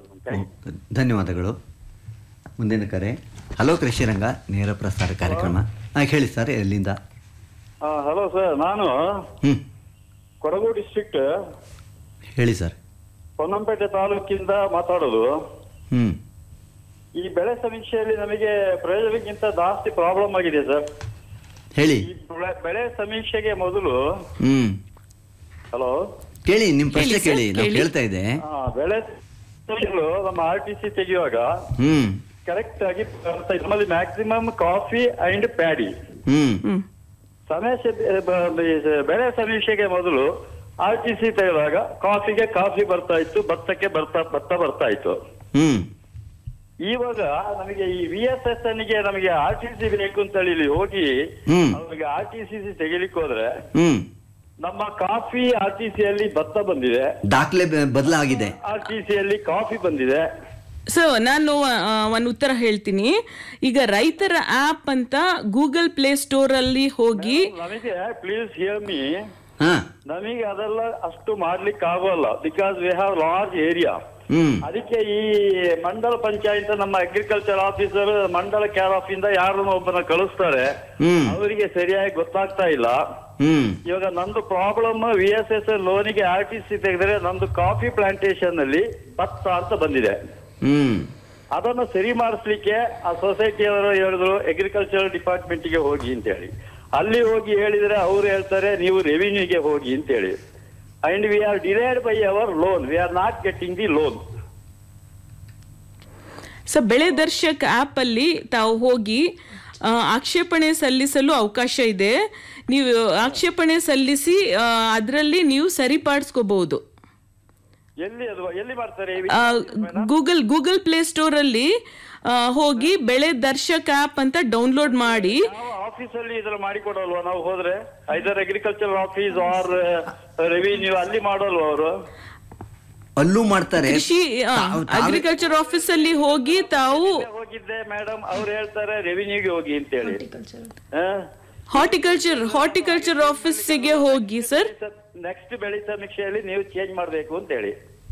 ಧನ್ಯವಾದಗಳು ಮುಂದಿನ ಕರೆ ಹಲೋ ಕೃಷಿರಂಗ ನೇರ ಪ್ರಸಾರ ಕಾರ್ಯಕ್ರಮ ಹಾ ಹೇಳಿ ಸರ್ ಎಲ್ಲಿಂದ ಹಲೋ ಸರ್ ನಾನು ಹ್ಮ್ ಕೊಡಗು ಡಿಸ್ಟ್ರಿಕ್ಟ್ ಹೇಳಿ ಸರ್ ಹೊನ್ನಂಪೇಟೆ ತಾಲೂಕಿಂದ ಮಾತಾಡೋದು ಹ್ಮ್ ಈ ಬೆಳೆ ಸಮೀಕ್ಷೆಯಲ್ಲಿ ನಮಗೆ ಪ್ರಯೋಜನಕ್ಕಿಂತ ಜಾಸ್ತಿ ಪ್ರಾಬ್ಲಮ್ ಆಗಿದೆ ಸರ್ ಹೇಳಿ ಈ ಬೆಳೆ- ಬೆಳೆ ಸಮೀಕ್ಷೆಗೆ ಮೊದಲು ಹ್ಮ್ ಹಲೋ ಕೇಳಿ ನಿಮ್ ಪ್ರಶ್ನೆ ಹೇಳಿ ಸರ್, ಕೇಳಿ ನಾವು ಕೇಳಿ. ಕೇಳ್ತಾ ಇದೆ ಬೆಳೆ ಸಮೀಕ್ಷೆಗಳು ನಮ್ಮ ಆರ್ ಟಿ ಸಿ ತೆಗೆಯುವಾಗ ಹ್ಮ್ ಕರೆಕ್ಟ್ ಆಗಿ ಬರ್ತಾ ಇದೆ. ನಮ್ಮಲ್ಲಿ maximum coffee and paddy hmm hmm ಸಮಸ್ಯೆ ಬ- ಬ- ಬೆಳೆ ಸಮೀಕ್ಷೆಗೆ ಮೊದಲು ಆರ್ ಟಿ ಸಿ ತೆಗೆದಾಗ ಕಾಫಿಗೆ ಕಾಫಿ ಬರ್ತಾ ಇತ್ತು ಭತ್ತಕ್ಕೆ ಬರ್ತಾ ಭತ್ತ ಬರ್ತಾ ಇತ್ತು ಹ್ಮ್ ಇವಾಗ ನಮಗೆ ಈ ವಿ ಎಸ್ ಎಸ್ ಗೆ ನಮಗೆ ಆರ್ ಟಿ ಸಿ ಬೇಕು ಅಂತ ಹೇಳಿ ಇಲ್ಲಿ ಹೋಗಿ ಹ್ಮ್. ಅವ್ರಿಗೆ ಆರ್ ಟಿ ಸಿ ತೆಗಿಲಿಕ್ಕೆ ಹೋದ್ರೆ ಹ್ಮ್ ನಮ್ಮ ಕಾಫಿ ಆರ್ ಟಿ ಸಿ ಅಲ್ಲಿ ಭತ್ತ ಬಂದಿದೆ ದಾಖಲೆ ಬ- ಬದಲಾಗಿದೆ ಆರ್ ಟಿ ಸಿ ಅಲ್ಲಿ ಕಾಫಿ ಬಂದಿದೆ ಸೊ ನಾನು ಆ, ಒಂದು ಉತ್ತರ ಹೇಳ್ತೀನಿ ಈಗ ರೈತರ ಆಪ್ ಅಂತ ಗೂಗಲ್ ಪ್ಲೇ ಸ್ಟೋರ್ ಅಲ್ಲಿ ಹೋಗಿ ನಮಗೆ ಪ್ಲೀಸ್ ಹಿಯರ್ ಮೀ ಹಾ ನಮಗೆ ಅದೆಲ್ಲ ಅಷ್ಟು ಮಾಡ್ಲಿಕ್ಕೆ ಆಗೋಲ್ಲ because we have large area hmm ಅದಕ್ಕೆ ಈ ಮಂಡಲ ಪಂಚಾಯತ್ ನಮ್ಮ ಅಗ್ರಿಕಲ್ಚರ್ ಆಫೀಸರ್ ಮಂಡಲ ಕೇರ್ ಆಫ್ ಇಂದ ಯಾರನ್ನ ಒಬ್ಬನ ಕಳಿಸ್ತಾರೆ ಹ್ಮ್ ಅವರಿಗೆ ಸರಿಯಾಗಿ ಗೊತ್ತಾಗ್ತಾ ಇಲ್ಲ ಹ್ಮ್ ಇವಾಗ ನಂದು ಪ್ರಾಬ್ಲಮ್ ವಿ ಎಸ್ ಎಸ್ ಲೋನಿಗೆ ಆರ್ ಟಿ ಸಿ ತೆಗೆದ್ರೆ ನಂದು ಕಾಫಿ ಪ್ಲಾಂಟೇಶನ್ ಅಲ್ಲಿ ಭತ್ತ ಅಂತ ಬಂದಿದೆ ಹ್ಮ್ ಅದನ್ನು ಸರಿ ಮಾಡಿಸ್ಲಿಕ್ಕೆ ಆ ಸೊಸೈಟಿಯವರು ಹೇಳಿದ್ರು ಅಗ್ರಿಕಲ್ಚರ್ ಡಿಪಾರ್ಟ್ಮೆಂಟ್ಗೆ ಹೋಗಿ ಅಂತ ಹೇಳಿ ಅಲ್ಲಿ ಹೋಗಿ ಹೇಳಿದ್ರೆ ಅವ್ರು ಹೇಳ್ತಾರೆ ನೀವು ರೆವಿನ್ಯೂಗೆ ಹೋಗಿ ಅಂತ ಹೇಳಿ and we are delayed by our loan we are not getting the loan so Bele Darshak app ಅಲ್ಲಿ ತಾವು ಹೋಗಿ ಆ, ಆಕ್ಷೇಪಣೆ ಸಲ್ಲಿಸಲು ಅವಕಾಶ ಇದೆ ನೀವು ಆಕ್ಷೇಪಣೆ ಸಲ್ಲಿಸಿ ಅದರಲ್ಲಿ ನೀವು ಸರಿಪಡಿಸ್ಕೋಬಹುದು ಎಲ್ಲಿ ಅದು ಎಲ್ಲಿ ಮಾಡ್ತಾರೆ ಗೂಗಲ್ ಗೂಗಲ್ ಪ್ಲೇ ಸ್ಟೋರ್ ಅಲ್ಲಿ ಆ, ಹೋಗಿ ಬೆಳೆ ದರ್ಶಕ್ ಆಪ್ ಅಂತ ಡೌನ್ಲೋಡ್ ಮಾಡಿ ಯಾವ ಆಫೀಸ್ ಅಲ್ಲಿ ಇದ್ರ ಮಾಡಿಕೊಡಲ್ವಾ ನಾವು ಹೋದ್ರೆ either agriculture office or revenue ಅಲ್ಲಿ ಮಾಡಲ್ವಾ ಅವರು ಅಲ್ಲೂ ಮಾಡ್ತಾರೆ ಕೃಷಿ ತಾವು- ತಾವೇ- ಅಗ್ರಿಕಲ್ಚರ್ ಆಫೀಸ್ ಅಲ್ಲಿ ಹೋಗಿ ತಾವು ಹೋಗಿದ್ದೆ ಮೇಡಮ್ ಅವ್ರು ಹೇಳ್ತಾರೆ ರೆವಿನ್ಯೂಗೆ ಹೋಗಿ ಅಂತ ಹೇಳಿ ಹಾರ್ಟಿಕಲ್ಚರ್ ಹಾರ್ಟಿಕಲ್ಚರ್ ಆಫೀಸಿಗೆ ಹೋಗಿ ಸರ್ ನೆಕ್ಸ್ಟ್ ಬೆಳೆ ಸಮೀಕ್ಷೆಯಲ್ಲಿ ನೀವು ಚೇಂಜ್ ಮಾಡಬೇಕು ಅಂತ ಹೇಳಿ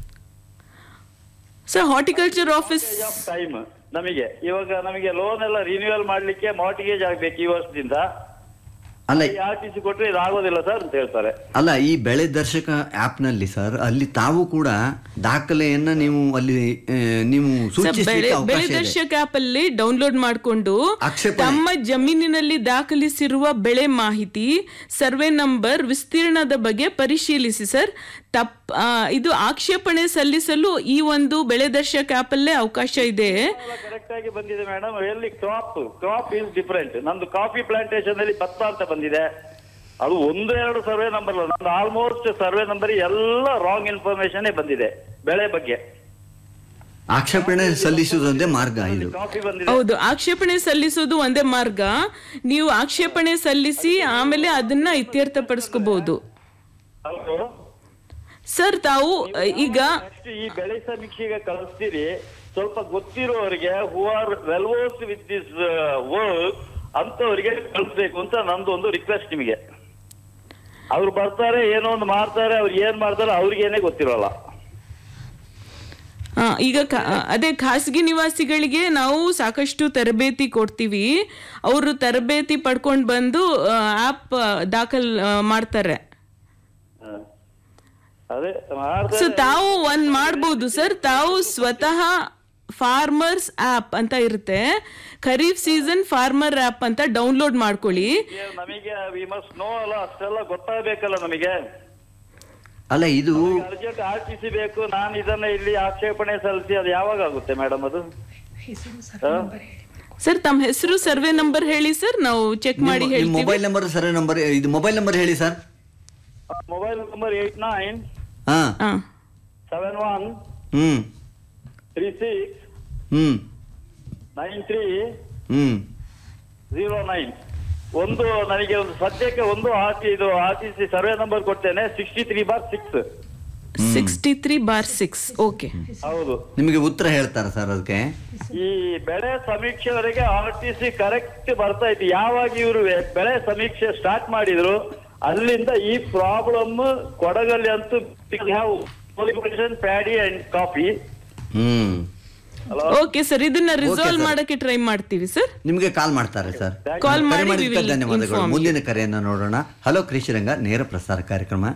sir horticulture office off time ನಮಗೆ ಇವಾಗ ನಮಗೆ ಲೋನ್ ಎಲ್ಲ ರಿನ್ಯೂವಲ್ ಮಾಡ್ಲಿಕ್ಕೆ ಮಾರ್ಟಿಗೇಜ್ ಆಗ್ಬೇಕು ಈ ವರ್ಷದಿಂದ ಅಲ್ಲ ಆರ್ ಟಿ ಸಿ ಕೊಟ್ರೆ ಇದು ಆಗೋದಿಲ್ಲ ಸರ್ ಅಂತ ಹೇಳ್ತಾರೆ ಅಲ್ಲ ಈ ಬೆಳೆ ದರ್ಶಕ ಆ್ಯಪ್ನಲ್ಲಿ ಸರ್ ಅಲ್ಲಿ ತಾವು ಕೂಡ ದಾಖಲೆಯನ್ನ ನೀವು ಅಲ್ಲಿ ಆ, ನೀವು ಸರ್, ಬೆಳೆ ಸೂಚಿಸಲಿಕ್ಕೆ ಬೆಳೆ ಅವಕಾಶ ಇದೆ ದರ್ಶಕ ಆಪ್ ಅಲ್ಲಿ ಡೌನ್ಲೋಡ್ ಮಾಡಿಕೊಂಡು ಆಕ್ಷೇಪಣೆ. ತಮ್ಮ ಜಮೀನಿನಲ್ಲಿ ದಾಖಲಿಸಿರುವ ಬೆಳೆ ಮಾಹಿತಿ ಸರ್ವೆ ನಂಬರ್ ವಿಸ್ತೀರ್ಣದ ಬಗ್ಗೆ ಪರಿಶೀಲಿಸಿ ಸರ್ ತಪ್ ಆ, ಇದು ಆಕ್ಷೇಪಣೆ ಸಲ್ಲಿಸಲು ಈ ಒಂದು ಬೆಳೆ ದರ್ಶಕ ಆಪ್ ಅಲ್ಲೇ ಅವಕಾಶ ಇದೆ ಕರೆಕ್ಟ್ ಆಗಿ ಬಂದಿದೆ ಮೇಡಮ್ ಎಲ್ಲಿ ಕ್ರಾಪ್ ಕ್ರಾಪ್ ಇಸ್ ಡಿಫರೆಂಟ್ ನಂದು ಕಾಫಿ ಪ್ಲಾಂಟೇಶನ್ ಅಲ್ಲಿ ಭತ್ತ ಅಂತ ಬಂದಿದೆ ಅದು ಒಂದು ಎರಡು ಸರ್ವೆ ನಂಬರ್ ನಂದು ಆಲ್ಮೋಸ್ಟ್ ಸರ್ವೆ ನಂಬರ್ ಎಲ್ಲ ರಾಂಗ್ ಇನ್ಫಾರ್ಮೇಶನ್ ಬಂದಿದೆ ಬೆಳೆ ಬಗ್ಗೆ ಆಕ್ಷೇಪಣೆ ಸಲ್ಲಿಸುವುದೊಂದೇ ಮಾರ್ಗ ಇದು ಕಾಫಿ ಬಂದಿದೆ ಹೌದು ಆಕ್ಷೇಪಣೆ ಸಲ್ಲಿಸೋದು ಒಂದೇ ಮಾರ್ಗ ನೀವು ಆಕ್ಷೇಪಣೆ ಸಲ್ಲಿಸಿ ಆಮೇಲೆ ಅದನ್ನ ಇತ್ಯರ್ಥಪಡಿಸ್ಕೋಬಹುದು ಹೌದು ಸರ್ ತಾವು ಅ, ಈಗ ನೆಕ್ಸ್ಟ್ ಈ ಬೆಳೆ ಸಮೀಕ್ಷೆಗೆ ಕಳಿಸ್ತೀರಿ ಸ್ವಲ್ಪ ಗೊತ್ತಿರೋರಿಗೆ who are well versed with this work ಅಂತವರಿಗೆ ಕಳಿಸ್ಬೇಕು ಅಂತ ನಂದು ಒಂದು ರಿಕ್ವೆಸ್ಟ್ ನಿಮಗೆ ಅವ್ರು ಬರ್ತಾರೆ ಏನೋ ಒಂದು ಮಾಡ್ತಾರೆ ಅವ್ರು ಏನ್ ಮಾಡ್ತಾರೆ ಅವ್ರಿಗೇನೆ ಗೊತ್ತಿರೋಲ್ಲ ಆ, ಈಗ ಖಾ- ಅದೇ ಖಾಸಗಿ ನಿವಾಸಿಗಳಿಗೆ ನಾವು ಸಾಕಷ್ಟು ತರಬೇತಿ ಕೊಡ್ತೀವಿ ಅವರು ತರಬೇತಿ ಪಡ್ಕೊಂಡು ಬಂದು ಆ್ಯಪ್ ದಾಖಲ್ ಆ, ಮಾಡ್ತಾರೆ ಅದೇ ಸೊ ಮಾಡ್ತಾರೆ ತಾವು ಒಂದ್ ಮಾಡ್ಬೋದು ಸರ್ ತಾವು ಸ್ವತಃ ಫಾರ್ಮರ್ಸ್ ಆ್ಯಪ್ ಅಂತ ಇರುತ್ತೆ ಖರೀಫ್ ಸೀಸನ್ ಫಾರ್ಮರ್ ಆ್ಯಪ್ ಅಂತ ಡೌನ್ಲೋಡ್ ಮಾಡ್ಕೊಳ್ಳಿ ನಮಗೆ ವಿ ಮಸ್ಟ್ ನೋ ಅಲ್ಲ ಅಷ್ಟೆಲ್ಲ ಗೊತ್ತಾಗಬೇಕಲ್ಲ ನಮಗೆ ಅಲ್ಲ ಇದು ಅರ್ಜೆಂಟ್ ಆರ್ ಟಿ ಸಿ ಬೇಕು ನಾನು ಇದನ್ನ ಇಲ್ಲಿ ಆಕ್ಷೇಪಣೆ ಸಲ್ಲಿಸಿ ಅದು ಯಾವಾಗ ಆಗುತ್ತೆ ಮೇಡಮ್ ಅದು ಹಾ? ಸರ್ ತಮ್ಮ ಹೆಸರು ಸರ್ವೆ ನಂಬರ್ ಹೇಳಿ ಸರ್ ನಾವು ಚೆಕ್ ಮಾಡಿ ನಿಮ್ಮ ಹೇಳ್ತೀವಿ ಮೊಬೈಲ್ ನಂಬರ್ ಸರಿ ನಂಬರ್ ಇದು ಮೊಬೈಲ್ ನಂಬರ್ ಹೇಳಿ sir mobile number eight nine ಹಾ ಹಾ seven one hmm three six hmm nine three hmm zero nine ಒಂದು ನನಗೆ ಒಂದು ಸದ್ಯಕ್ಕೆ ಒಂದು ಆರ್ ಟಿ ಇದು R T C survey number ಕೊಡ್ತೇನೆ sixty three bar six sixty three bar six okay ಹೌದು ನಿಮಗೆ ಉತ್ತರ ಹೇಳ್ತಾರ ಸರ್ ಅದಕ್ಕೆ ಈ ಬೆಳೆ ಸಮೀಕ್ಷೆವರೆಗೆ ಆರ್ ಟಿ ಸಿ ಕರೆಕ್ಟ್ ಬರ್ತಾ ಇತ್ತು ಯಾವಾಗ ಇವರು ಬೆಳೆ ಸಮೀಕ್ಷೆ ಸ್ಟಾರ್ಟ್ ಮಾಡಿದ್ರು ಅಲ್ಲಿಂದ ಈ ಪ್ರಾಬ್ಲಮ್ ಕೊಡಗಲ್ಲಿ ಅಂತೂ paddy and coffee hmm okay sir ಇದನ್ನ ರಿಸಾಲ್ವ್ sir. ಮಾಡಕ್ಕೆ ಟ್ರೈ ಮಾಡ್ತೀವಿ ಸರ್ ನಿಮಗೆ ಕಾಲ್ ಮಾಡ್ತಾರೆ ಸರ್ Call ಕರೆ ಮಾಡಿ we ಮಾಡಿದ್ದಕ್ಕೆ will ಧನ್ಯವಾದಗಳು inform you. ಮುಂದಿನ ಕರೆಯನ್ನು ನೋಡೋಣ ಹಲೋ ಕೃಷಿರಂಗ ನೇರ ಪ್ರಸಾರ ಕಾರ್ಯಕ್ರಮ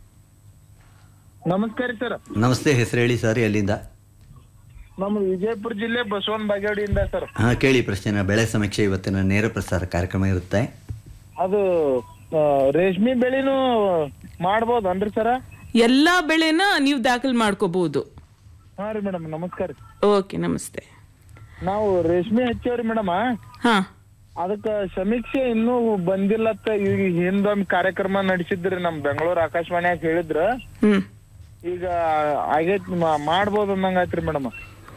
ನಮಸ್ಕಾರ ಸರ್ ನಮಸ್ತೆ ಹೆಸರು ಹೇಳಿ ಸರ್ ಎಲ್ಲಿಂದ ನಮ್ಮ ವಿಜಯಪುರ ಜಿಲ್ಲೆ ಬಸವನ ಬಾಗೇವಾಡಿಯಿಂದ ಸರ್ ಹಾ ಕೇಳಿ ಪ್ರಶ್ನೆ ಬೆಳೆ ಸಮೀಕ್ಷೆ ಇವತ್ತಿನ ನೇರ ಪ್ರಸಾರ ಕಾರ್ಯಕ್ರಮ ಇರುತ್ತೆ ಅದು ಆ, ರೇಷ್ಮೆ ಬೆಳೆನು ಮಾಡ್ಬೋದನ್ರಿ ಸರ ಎಲ್ಲಾ ಬೆಳೆನ ನೀವು ದಾಖಲ್ ಮಾಡ್ಕೋಬಹುದು ಹಾ ರೀ ಮೇಡಮ್ ನಮಸ್ಕಾರ ರೀ. ಓಕೆ ನಮಸ್ತೆ ನಾವು ರೇಷ್ಮೆ ಹಚ್ಚೇವ್ರಿ ಮೇಡಮ್ ಹಾ ಅದಕ್ಕ ಸಮೀಕ್ಷೆ ಇನ್ನೂ ಬಂದಿಲ್ಲತ್ತ ಈಗ ಹಿಂದೊಂದ್ ಕಾರ್ಯಕ್ರಮ ನಡೆಸಿದ್ರಿ ನಮ್ ಬೆಂಗಳೂರು ಆಕಾಶವಾಣಿಯಾಗ ಹೇಳಿದ್ರ ಹ್ಮ್ ಈಗ ಆಗೈತ್ ಮಾ- ಮಾಡ್ಬೋದು ಅಂದಂಗ ಆಯ್ತ್ರಿ ಮೇಡಮ್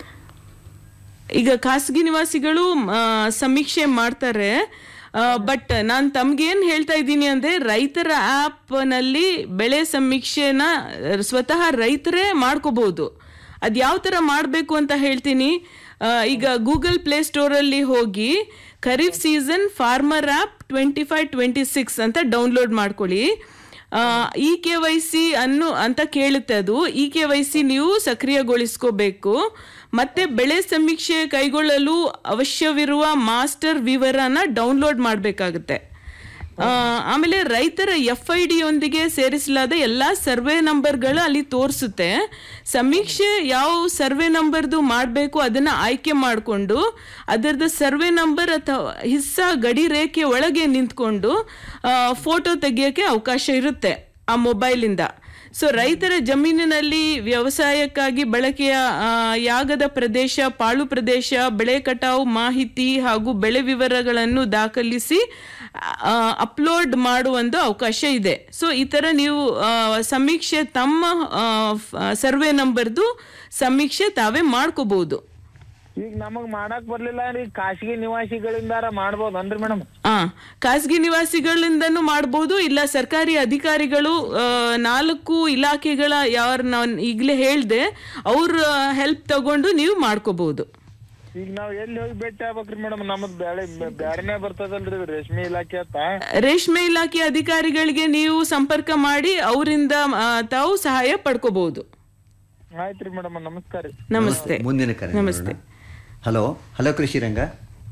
ಈಗ ಖಾಸಗಿ ನಿವಾಸಿಗಳು ಆ, ಸಮೀಕ್ಷೆ ಮಾಡ್ತಾರೆ ಬಟ್ ನಾನು ತಮ್ಗೇನ್ ಹೇಳ್ತಾ ಇದ್ದೀನಿ ಅಂದ್ರೆ ರೈತರ ಆಪ್ ನಲ್ಲಿ ಬೆಳೆ ಸಮೀಕ್ಷೆನ ಆ, ಸ್ವತಃ ರೈತರೇ ಮಾಡ್ಕೋಬಹುದು ಅದ್ ಯಾವ ತರ ಮಾಡಬೇಕು ಅಂತ ಹೇಳ್ತೀನಿ ಆ, ಈಗ ಗೂಗಲ್ ಪ್ಲೇ ಸ್ಟೋರಲ್ಲಿ ಹೋಗಿ kharif season farmer app twenty five twenty six ಅಂತ ಡೌನ್ಲೋಡ್ ಮಾಡ್ಕೊಳ್ಳಿ ಇ ಕೆ ವೈ ಸಿ ಅನ್ನು ಅಂತ ಕೇಳುತ್ತೆ ಅದು ಇ ಕೆ ವೈ ಸಿ ನೀವು ಸಕ್ರಿಯಗೊಳಿಸ್ಕೋಬೇಕು ಮತ್ತೆ ಬೆಳೆ ಸಮೀಕ್ಷೆ ಕೈಗೊಳ್ಳಲು ಅವಶ್ಯವಿರುವ ಮಾಸ್ಟರ್ ವಿವರನ ಡೌನ್ಲೋಡ್ ಮಾಡಬೇಕಾಗುತ್ತೆ ಆಮೇಲೆ ರೈತರ ಎಫ್ ಐ ಡಿಯೊಂದಿಗೆ ಸೇರಿಸಲಾದ ಎಲ್ಲ ಸರ್ವೆ ನಂಬರ್ಗಳು ಅಲ್ಲಿ ತೋರಿಸುತ್ತೆ ಸಮೀಕ್ಷೆ ಯಾವ ಸರ್ವೆ ನಂಬರ್ದು ಮಾಡಬೇಕು ಅದನ್ನು ಆಯ್ಕೆ ಮಾಡಿಕೊಂಡು ಅದರದ್ದು ಸರ್ವೆ ನಂಬರ್ ಅಥವಾ ಹಿಸ್ಸ ಗಡಿ ರೇಖೆ ಒಳಗೆ ನಿಂತ್ಕೊಂಡು ಫೋಟೋ ತೆಗಿಯೋಕ್ಕೆ ಅವಕಾಶ ಇರುತ್ತೆ ಆ ಮೊಬೈಲಿಂದ ಸೊ ರೈತರ ಜಮೀನಿನಲ್ಲಿ ವ್ಯವಸಾಯಕ್ಕಾಗಿ ಬಳಕೆಯ ಆ, ಯಾಗದ ಪ್ರದೇಶ ಪಾಳು ಪ್ರದೇಶ ಬೆಳೆ ಕಟಾವು ಮಾಹಿತಿ ಹಾಗೂ ಬೆಳೆ ವಿವರಗಳನ್ನು ದಾಖಲಿಸಿ ಅಪ್ಲೋಡ್ ಮಾಡುವಂದು ಅವಕಾಶ ಇದೆ ಸೊ ಈ ಥರ ನೀವು ಆ, ಸಮೀಕ್ಷೆ ತಮ್ಮ ಸರ್ವೆ ನಂಬರ್ದು ಸಮೀಕ್ಷೆ ತಾವೇ ಮಾಡ್ಕೋಬಹುದು ಈಗ ನಮಗ್ ಮಾಡಕ್ ಬರ್ಲಿಲ್ಲ ಅಂದ್ರೆ ಈಗ ಖಾಸಗಿ ನಿವಾಸಿಗಳಿಂದಾರ ಮಾಡ್ಬೋದನ್ರಿ ಮೇಡಮ್ ಆ ಖಾಸಗಿ ನಿವಾಸಿಗಳಿಂದನೂ ಮಾಡ್ಬೋದು ಇಲ್ಲ ಸರ್ಕಾರಿ ಅಧಿಕಾರಿಗಳು ಆ, ನಾಲ್ಕು ಇಲಾಖೆಗಳ ಯಾವ ನಾನು ಈಗಲೇ ಹೇಳ್ದೆ ಅವ್ರ ಹೆಲ್ಪ್ ತಗೊಂಡು ನೀವು ಮಾಡ್ಕೋಬಹುದು ಈಗ ನಾವ್ ಎಲ್ಲಿ ಹೋಗಿ ಭೇಟಿ ಆಗ್ಬೇಕ್ರಿ ಮೇಡಮ್ ನಮ್ಮದ್ ಬ್ಯಾಳೆ ಬ್ಯಾರೆನೇ ಬರ್ತದಲ್ರಿ ಇದು ರೇಷ್ಮೆ ಇಲಾಖೆ ಅಂತ ರೇಷ್ಮೆ ಇಲಾಖೆ ಅಧಿಕಾರಿಗಳಿಗೆ ನೀವು ಸಂಪರ್ಕ ಮಾಡಿ ಅವರಿಂದ ತಾವು ಸಹಾಯ ಪಡ್ಕೋಬಹುದು ಆಯ್ತ್ರಿ ಮೇಡಮ್ ನಮಸ್ಕಾರ ರೀ ನಮಸ್ತೆ ಮುಂದಿನ ಕರೆ ನಮಸ್ತೆ ಹಲೋ ಹಲೋ ಕೃಷಿರಂಗ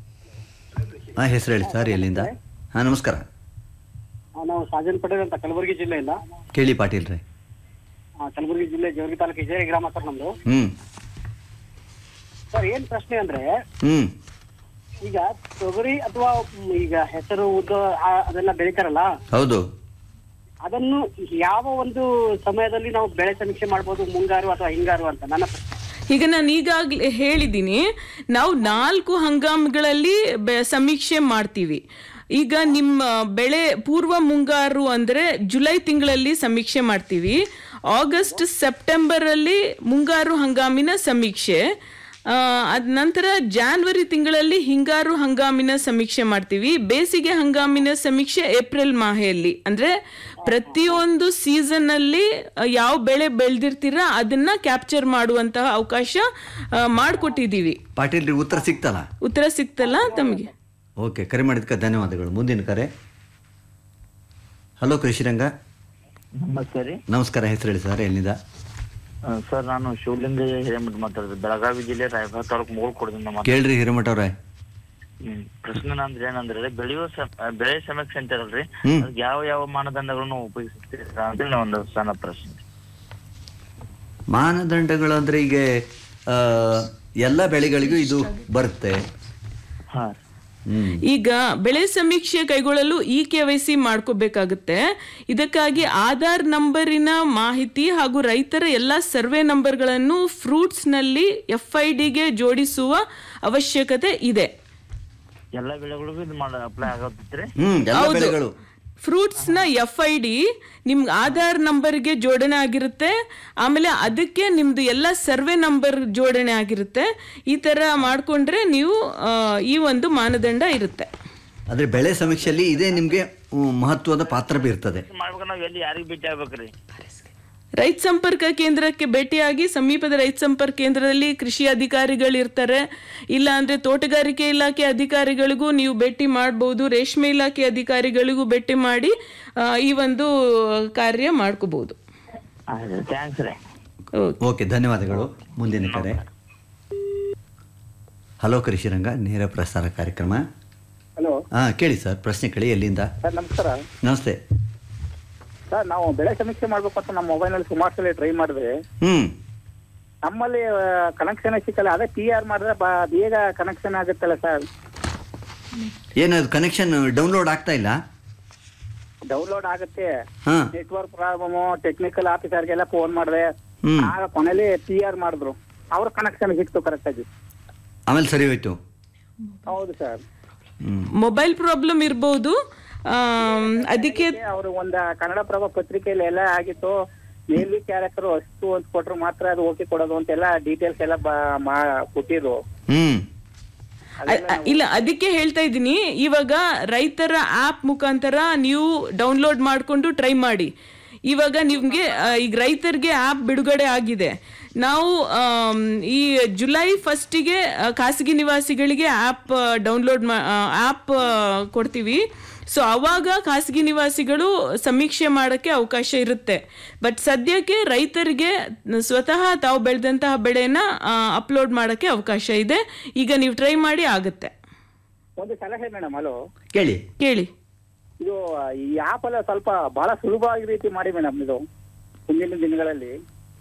ಹಾ ಹೆಸರು ಹೇಳಿ ಸರ್ ಎಲ್ಲಿಂದ ಹಾ ನಮಸ್ಕಾರ ನಾವು ಸಾಜನ್ ಪಟೇಲ್ ಅಂತ ಕಲಬುರಗಿ ಜಿಲ್ಲೆಯಿಂದ ಕೇಳಿ ಪಾಟೀಲ್ ರೀ ಆ, ಕಲಬುರಗಿ ಜಿಲ್ಲೆ ಜೋಗಿ ತಾಲೂಕು ಹಿಜೇರಿ ಗ್ರಾಮ ಸರ್ ನಮ್ದು ಹ್ಮ್ ಸರ್ ಏನ್ ಪ್ರಶ್ನೆ ಅಂದ್ರೆ ಹ್ಮ್ ಈಗ ತೊಗರಿ ಅಥವಾ ಮ್, ಈಗ ಹೆಸರು ಉದ್ದು ಆ, ಅದೆಲ್ಲ ಬೆಳಿತಾರಲ್ಲ ಹೌದು ಅದನ್ನು ಯಾವ ಒಂದು ಸಮಯದಲ್ಲಿ ನಾವು ಬೆಳೆ ಸಮೀಕ್ಷೆ ಮಾಡ್ಬೋದು ಮುಂಗಾರು ಅಥವಾ ಹಿಂಗಾರು ಅಂತ ನನ್ನ ಪ್ರಶ್ನೆ ಈಗ ನಾನು ಈಗಾಗಲೇ ಹೇಳಿದ್ದೀನಿ ನಾವು ನಾಲ್ಕು ಹಂಗಾಮಗಳಲ್ಲಿ ಬೆ- ಸಮೀಕ್ಷೆ ಮಾಡ್ತೀವಿ ಈಗ ನಿಮ್ಮ ಬೆಳೆ ಪೂರ್ವ ಮುಂಗಾರು ಅಂದರೆ ಜುಲೈ ತಿಂಗಳಲ್ಲಿ ಸಮೀಕ್ಷೆ ಮಾಡ್ತೀವಿ ಆಗಸ್ಟ್ ಸೆಪ್ಟೆಂಬರಲ್ಲಿ ಮುಂಗಾರು ಹಂಗಾಮಿನ ಸಮೀಕ್ಷೆ ಅದ ನಂತರ ಜಾನ್ವರಿ ತಿಂಗಳಲ್ಲಿ ಹಿಂಗಾರು ಹಂಗಾಮಿನ ಸಮೀಕ್ಷೆ ಮಾಡ್ತೀವಿ ಬೇಸಿಗೆ ಹಂಗಾಮಿನ ಸಮೀಕ್ಷೆ ಏಪ್ರಿಲ್ ಮಾಹೆಯಲ್ಲಿ ಅಂದರೆ ಪ್ರತಿಯೊಂದು ಸೀಸನ್ನಲ್ಲಿ ಯಾವ ಬೆಳೆ ಬೆಳೆದಿರ್ತೀರ ಅದನ್ನ ಕ್ಯಾಪ್ಚರ್ ಮಾಡುವಂತಹ ಅವಕಾಶ ಆ, ಮಾಡಿಕೊಟ್ಟಿದ್ದೀವಿ ಪಾಟೀಲ್ ರೀ ಉತ್ತರ ಸಿಕ್ತಲ್ಲ ಉತ್ತರ ಸಿಕ್ತಲ್ಲ ತಮಗೆ ಓಕೆ ಕರೆ ಮಾಡಿದ್ಕೆ ಧನ್ಯವಾದಗಳು ಮುಂದಿನ ಕರೆ ಹಲೋ ಕೃಷಿರಂಗ ನಮಸ್ತೆ ರೀ ನಮಸ್ಕಾರ ಹೆಸರು ಹೇಳಿ ಸರ್ ಎಲ್ಲಿಂದ ಆ, ಸರ್ ನಾನು ಶಿವಲಿಂಗ ಹಿರೇಮಠ ಮಾತಾಡೋದು ಬೆಳಗಾವಿ ಜಿಲ್ಲೆ ರಾಯಭಾಗ ತಾಲೂಕು ಮೂಳ್ಕೊಡದಿಂದ ಮಾತಾಡ್ತೀನಿ ಕೇಳ್ರಿ ಹಿರೇಮಠ ಅವ್ರೆ ಹ್ಮ್. ಪ್ರಶ್ನೆ ನಂದ್ರೆ ಏನಂದ್ರೆ ಬೆಳೆಯುವ ಸ- ಆ, ಬೆಳೆ ಸಮೀಕ್ಷೆ ಅಂತಾರಲ್ರಿ ಹ್ಮ್. ಅದಕ್ಕೆ ಯಾವ ಯಾವ ಮಾನದಂಡಗಳನ್ನು ಉಪಯೋಗಿಸ್ತೀರಾ ಅಂತ ಒಂದು ಸಣ್ಣ ಪ್ರಶ್ನೆ ಮಾನದಂಡಗಳು ಅಂದ್ರೆ ಈಗ ಆ, ಎಲ್ಲ ಬೆಳೆಗಳಿಗೂ ಇದು ಬರುತ್ತೆ ಹಾ ಹ್ಮ್ ಈಗ ಬೆಳೆ ಸಮೀಕ್ಷೆ ಕೈಗೊಳ್ಳಲು ಇ ಕೆ ವೈ ಸಿ ಮಾಡ್ಕೋಬೇಕಾಗುತ್ತೆ ಇದಕ್ಕಾಗಿ ಆಧಾರ್ ನಂಬರಿನ ಮಾಹಿತಿ ಹಾಗೂ ರೈತರ ಎಲ್ಲ ಸರ್ವೆ ನಂಬರ್ಗಳನ್ನು ಫ್ರೂಟ್ಸ್ನಲ್ಲಿ ಎಫ್ ಐ ಡಿಗೆ ಜೋಡಿಸುವ ಅವಶ್ಯಕತೆ ಇದೆ ಎಲ್ಲ ಬೆಳೆಗಳಿಗೂ ಇದು ಮಾಡ ಅಪ್ಲೈ ಆಗತ್ತೈತ್ರಿ ಹ್ಮ್ ಎಲ್ಲ ಹೌದು. ಬೆಳೆಗಳು ಫ್ರೂಟ್ಸ್ನ ಎಫ್ ಐ ಡಿ ನಿಮ್ಗೆ ಆಧಾರ್ ನಂಬರ್ಗೆ ಜೋಡಣೆ ಆಗಿರುತ್ತೆ ಆಮೇಲೆ ಅದಕ್ಕೆ ನಿಮ್ದು ಎಲ್ಲ ಸರ್ವೆ ನಂಬರ್ ಜೋಡಣೆ ಆಗಿರುತ್ತೆ ಈ ಥರ ಮಾಡಿಕೊಂಡ್ರೆ ನೀವು ಆ, ಈ ಒಂದು ಮಾನದಂಡ ಇರುತ್ತೆ ಆದ್ರೆ ಬೆಳೆ ಸಮೀಕ್ಷೆಯಲ್ಲಿ ಇದೇ ನಿಮ್ಗೆ ಹ್ಮ್, ಮಹತ್ವದ ಪಾತ್ರ ಬೀರ್ತದೆ ಮಾಡ್ಬೇಕು ನಾವ್ ಎಲ್ಲಿ ಯಾರಿಗ್ ಭೇಟಿ ಆಗ್ಬೇಕ್ರಿ ರೈತ ಸಂಪರ್ಕ ಕೇಂದ್ರಕ್ಕೆ ಭೇಟಿಯಾಗಿ ಸಮೀಪದ ರೈತ ಸಂಪರ್ಕ ಕೇಂದ್ರದಲ್ಲಿ ಕೃಷಿ ಅಧಿಕಾರಿಗಳು ಇರ್ತಾರೆ ಇಲ್ಲ ಅಂದ್ರೆ ತೋಟಗಾರಿಕೆ ಇಲಾಖೆ ಅಧಿಕಾರಿಗಳಿಗೂ ನೀವು ಭೇಟಿ ಮಾಡ್ಬೋದು ರೇಷ್ಮೆ ಇಲಾಖೆ ಅಧಿಕಾರಿಗಳಿಗೂ ಭೇಟಿ ಮಾಡಿ ಆ, ಈ ಒಂದು ಕಾರ್ಯ ಮಾಡ್ಕೋಬಹುದು ಥ್ಯಾಂಕ್ಸ್ ರೀ ಓಕೆ ಧನ್ಯವಾದಗಳು ಮುಂದಿನ ಕರೆ ಹಲೋ ಕೃಷಿರಂಗ ನೇರ ಪ್ರಸಾರ ಕಾರ್ಯಕ್ರಮ ಹಲೋ ಹಾ ಕೇಳಿ ಸರ್ ಪ್ರಶ್ನೆ ಕೇಳಿ ಎಲ್ಲಿಂದ ಸರ್ ನಮಸ್ಕಾರ ನಮಸ್ತೆ ಸರ್ ನಾವು ಬೆಳೆ ಸಮೀಕ್ಷೆ ಮಾಡ್ಬೇಕು ಅಂತ ನಮ್ಮ ಮೊಬೈಲ್ ಸುಮಾರು ಸಲ ಟ್ರೈ ಮಾಡಿದ್ರೆ ಹ್ಮ್ ನಮ್ಮಲ್ಲಿ ಕನೆಕ್ಷನ್ ಸಿಕ್ಕಲ್ಲ ಅದೇ ಪಿ ಆರ್ ಮಾಡಿದ್ರೆ ಬ- ಬೇಗ ಕನೆಕ್ಷನ್ ಆಗುತ್ತಲ್ಲ ಸರ್ ಏನದು ಕನೆಕ್ಷನ್ ಡೌನ್ಲೋಡ್ ಆಗ್ತಾ ಇಲ್ಲ ಡೌನ್ಲೋಡ್ ಆಗುತ್ತೆ ಹಾ ನೆಟ್ವರ್ಕ್ ಪ್ರಾಬ್ಲಮ್ ಟೆಕ್ನಿಕಲ್ ಆಫೀಸರ್ಗೆಲ್ಲ ಫೋನ್ ಮಾಡಿದೆ ಹ್ಮ್. ಆಗ ಕೊನೆಯಲ್ಲಿ ಪಿ ಆರ್ ಮಾಡಿದ್ರು ಅವ್ರ ಕನೆಕ್ಷನ್ ಸಿಕ್ತು ಕರೆಕ್ಟ್ ಆಗಿ ಆಮೇಲೆ ಸರಿ ಹೋಯ್ತು ಹೌದು ಸರ್ ಮೊಬೈಲ್ ಪ್ರಾಬ್ಲಮ್ ಇರ್ಬೋದು ಆಮ್, ಅದಕ್ಕೆ ಅವರು ಒಂದ ಕನ್ನಡ ಪ್ರಭ ಪತ್ರಿಕೆಯಲ್ಲಿ ಎಲ್ಲ ಆಗಿತ್ತು ಮೇಲ್ವಿ ಕ್ಯಾರೆಕ್ಟರ್ ಅಷ್ಟು ಅಂತ ಕೊಟ್ರು ಮಾತ್ರ ಅದು ಓಕೆ ಕೊಡೋದು ಅಂತೆಲ್ಲ ಡೀಟೇಲ್ಸ್ ಎಲ್ಲ ಬ- ಮಾ- ಕೊಟ್ಟಿದ್ರು ಹ್ಮ್ ಅ- ಅ- ಇಲ್ಲ ಅದಕ್ಕೆ ಹೇಳ್ತಾ ಇದ್ದೀನಿ ಇವಾಗ ರೈತರ ಆಪ್ ಮುಖಾಂತರ ನೀವು ಡೌನ್ಲೋಡ್ ಮಾಡಿಕೊಂಡು ಟ್ರೈ ಮಾಡಿ ಇವಾಗ ನಿಮಗೆ ಈಗ ರೈತರಿಗೆ ಆಪ್ ಬಿಡುಗಡೆ ಆಗಿದೆ ನಾವು ಆಮ್, ಈ ಜುಲೈ ಫಸ್ಟಿಗೆ ಖಾಸಗಿ ನಿವಾಸಿಗಳಿಗೆ ಆ್ಯಪ್ ಡೌನ್ಲೋಡ್ ಮಾ ಆ್ಯಪ್ ಕೊಡ್ತೀವಿ ಸೊ ಅವಾಗ ಖಾಸಗಿ ನಿವಾಸಿಗಳು ಸಮೀಕ್ಷೆ ಮಾಡೋಕ್ಕೆ ಅವಕಾಶ ಇರುತ್ತೆ ಬಟ್ ಸದ್ಯಕ್ಕೆ ರೈತರಿಗೆ ಸ್ವತಃ ತಾವು ಬೆಳೆದಂತಹ ಬೆಳೆನ ಅಪ್ಲೋಡ್ ಮಾಡೋಕ್ಕೆ ಅವಕಾಶ ಇದೆ ಈಗ ನೀವು ಟ್ರೈ ಮಾಡಿ ಆಗುತ್ತೆ ಒಂದು ಸಲಹೆ ಮೇಡಮ್ ಹಲೋ ಕೇಳಿ ಕೇಳಿ ಇದು ಈ ಆಪ್ ಎಲ್ಲ ಸ್ವಲ್ಪ ಬಹಳ ಸುಲಭವಾಗಿ ರೀತಿ ಮಾಡಿ ಮೇಡಮ್ ಇದು ಮುಂದಿನ ದಿನಗಳಲ್ಲಿ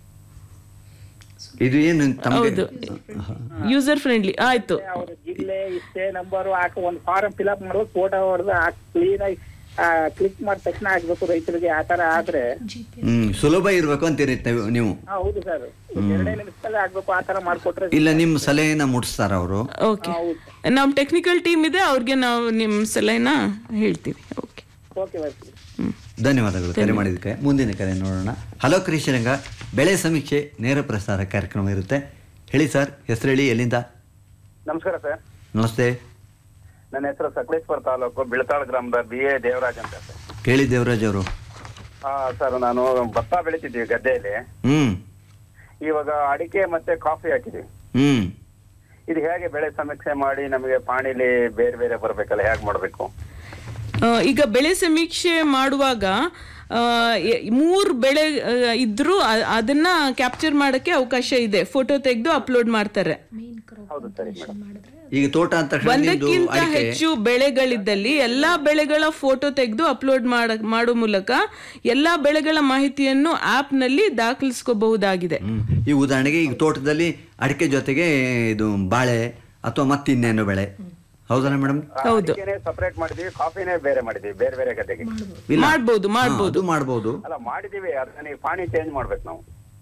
ಇದು ಏನು ತಮಗೆ ಹೌದು ಯೂಸರ್ ಫ್ರೆಂಡ್ಲಿ ಆಯ್ತು ಅವ್ರ ಜಿಲ್ಲೆ ಇಷ್ಟೇ ನಂಬರ್ ಹಾಕಿ ಒಂದು ಫಾರಂ ಫಿಲ್ಅಪ್ ಮಾಡೋದು ಫೋಟೋ ಹೊಡೆದು ಕ್ಲೀನ್ ಆಗಿ ಕ್ಲಿಕ್ ಮಾಡಿದ ತಕ್ಷಣ ಆಗ್ಬೇಕು ರೈತರಿಗೆ ಆ ತರ ಆದ್ರೆ ಹ್ಮ್ ಸುಲಭ ಇರ್ಬೇಕು ಅಂತೀರಿ ನೀವು- ನೀವು ಹಾ, ಹೌದು ಸರ್ ಎರಡೇ ನಿಮಿಷದಲ್ಲೇ ಆಗ್ಬೇಕು ಆ ತರ ಮಾಡ್ಕೊಟ್ರೆ ಇಲ್ಲ ನಿಮ್ಮ ಸಲಹೆನ ಮುಟ್ಟಿಸ್ತಾರ ಅವರು ಓಕೆ ನಮ್ಮ ಟೆಕ್ನಿಕಲ್ ಟೀಮ್ ಇದೆ ಅವ್ರಿಗೆ ನಾವು ನಿಮ್ಮ ಸಲಹೆನ ಹೇಳ್ತೀವಿ ಓಕೆ ಓಕೆ ಬರ್ತೀವಿ ಧನ್ಯವಾದಗಳು ಕರೆ ಮಾಡಿದ್ದಕ್ಕೆ ಮುಂದಿನ ಕರೆ ನೋಡೋಣ ಹಲೋ ಕೃಷಿರಂಗ ಬೆಳೆ ಸಮೀಕ್ಷೆ ನೇರ ಪ್ರಸಾರ ಕಾರ್ಯಕ್ರಮ ಇರುತ್ತೆ ಹೇಳಿ ಸರ್ ಹೆಸರು ಹೇಳಿ ಎಲ್ಲಿಂದ ನಮಸ್ಕಾರ ಸರ್ ನಮಸ್ತೆ ನನ್ನ ಹೆಸರು ಸಕಲೇಶ್ವರ ತಾಲೂಕು ಬಿಳತಾಳ ಗ್ರಾಮದ ಬಿ ಎ ದೇವರಾಜ್ ಅಂತ ಸರ್ ಕೇಳಿ ದೇವರಾಜ್ ಅವರು ಹಾ ಸರ್ ನಾನು ಭತ್ತ ಬೆಳಿತಿದ್ದೀವಿ ಗದ್ದೆಯಲ್ಲಿ ಹ್ಮ್ ಇವಾಗ ಅಡಿಕೆ ಮತ್ತೆ ಕಾಫಿ ಹಾಕಿದೀವಿ ಹ್ಮ್ ಇದು ಹೇಗೆ ಬೆಳೆ ಸಮೀಕ್ಷೆ ಮಾಡಿ ನಮಗೆ ಪಾಣಿಲಿ ಬೇರೆ ಬೇರೆ ಬರ್ಬೇಕಲ್ಲ ಹೇಗೆ ಮಾಡ್ಬೇಕು ಆ, ಈಗ ಬೆಳೆ ಸಮೀಕ್ಷೆ ಮಾಡುವಾಗ ಆ, ಎ- ಮೂರ್ ಬೆಳೆ ಆ, ಇದ್ರೂ ಅ- ಅದನ್ನ ಕ್ಯಾಪ್ಚರ್ ಮಾಡಕ್ಕೆ ಅವಕಾಶ ಇದೆ ಫೋಟೋ ತೆಗೆದು ಅಪ್ಲೋಡ್ ಮಾಡ್ತಾರೆ ಹೌದು ಸರಿ ಮೇಡಮ್ ಈಗ ತೋಟ ಅಂತ ತಕ್ಷಣ ನಿಮ್ದು ಒಂದಕ್ಕಿಂತ ಅಡಿಕೆ ಹೆಚ್ಚು ಬೆಳೆಗಳಿದ್ದಲ್ಲಿ ಎಲ್ಲಾ ಬೆಳೆಗಳ ಫೋಟೋ ತೆಗೆದು ಅಪ್ಲೋಡ್ ಮಾಡ ಮಾಡೋ ಮೂಲಕ ಎಲ್ಲಾ ಬೆಳೆಗಳ ಮಾಹಿತಿಯನ್ನು ಆಪ್ ನಲ್ಲಿ ದಾಖಲಿಸ್ಕೋಬಹುದಾಗಿದೆ ಹ್ಮ್. ಈ ಉದಾಹರಣೆಗೆ ಈಗ ತೋಟದಲ್ಲಿ ಅಡಿಕೆ ಜೊತೆಗೆ ಇದು ಬಾಳೆ ಅಥವಾ ಮತ್ತಿನ್ನೇನೋ ಬೆಳೆ ಹೌದಲ್ಲ ಮೇಡಮ್ ಹೌದು ಅಡಿಕೆನೆ ಸಪರೇಟ್ ಮಾಡಿದೀವಿ ಕಾಫಿನೇ ಬೇರೆ ಮಾಡಿದೀವಿ ಬೇರೆ ಬೇರೆ ಗದ್ದೆಗೆ ಮಾಡ್ಬೋದು ಮಾಡ್ಬೋದು ಮಾಡ್ಬೋದು ಅಲ್ಲ ಮಾಡಿದೀವಿ ಅದನ್ನ ಈಗ ಪಾಣಿ ಚೇಂಜ್ ಮಾಡ್ಬೇಕು ನಾವು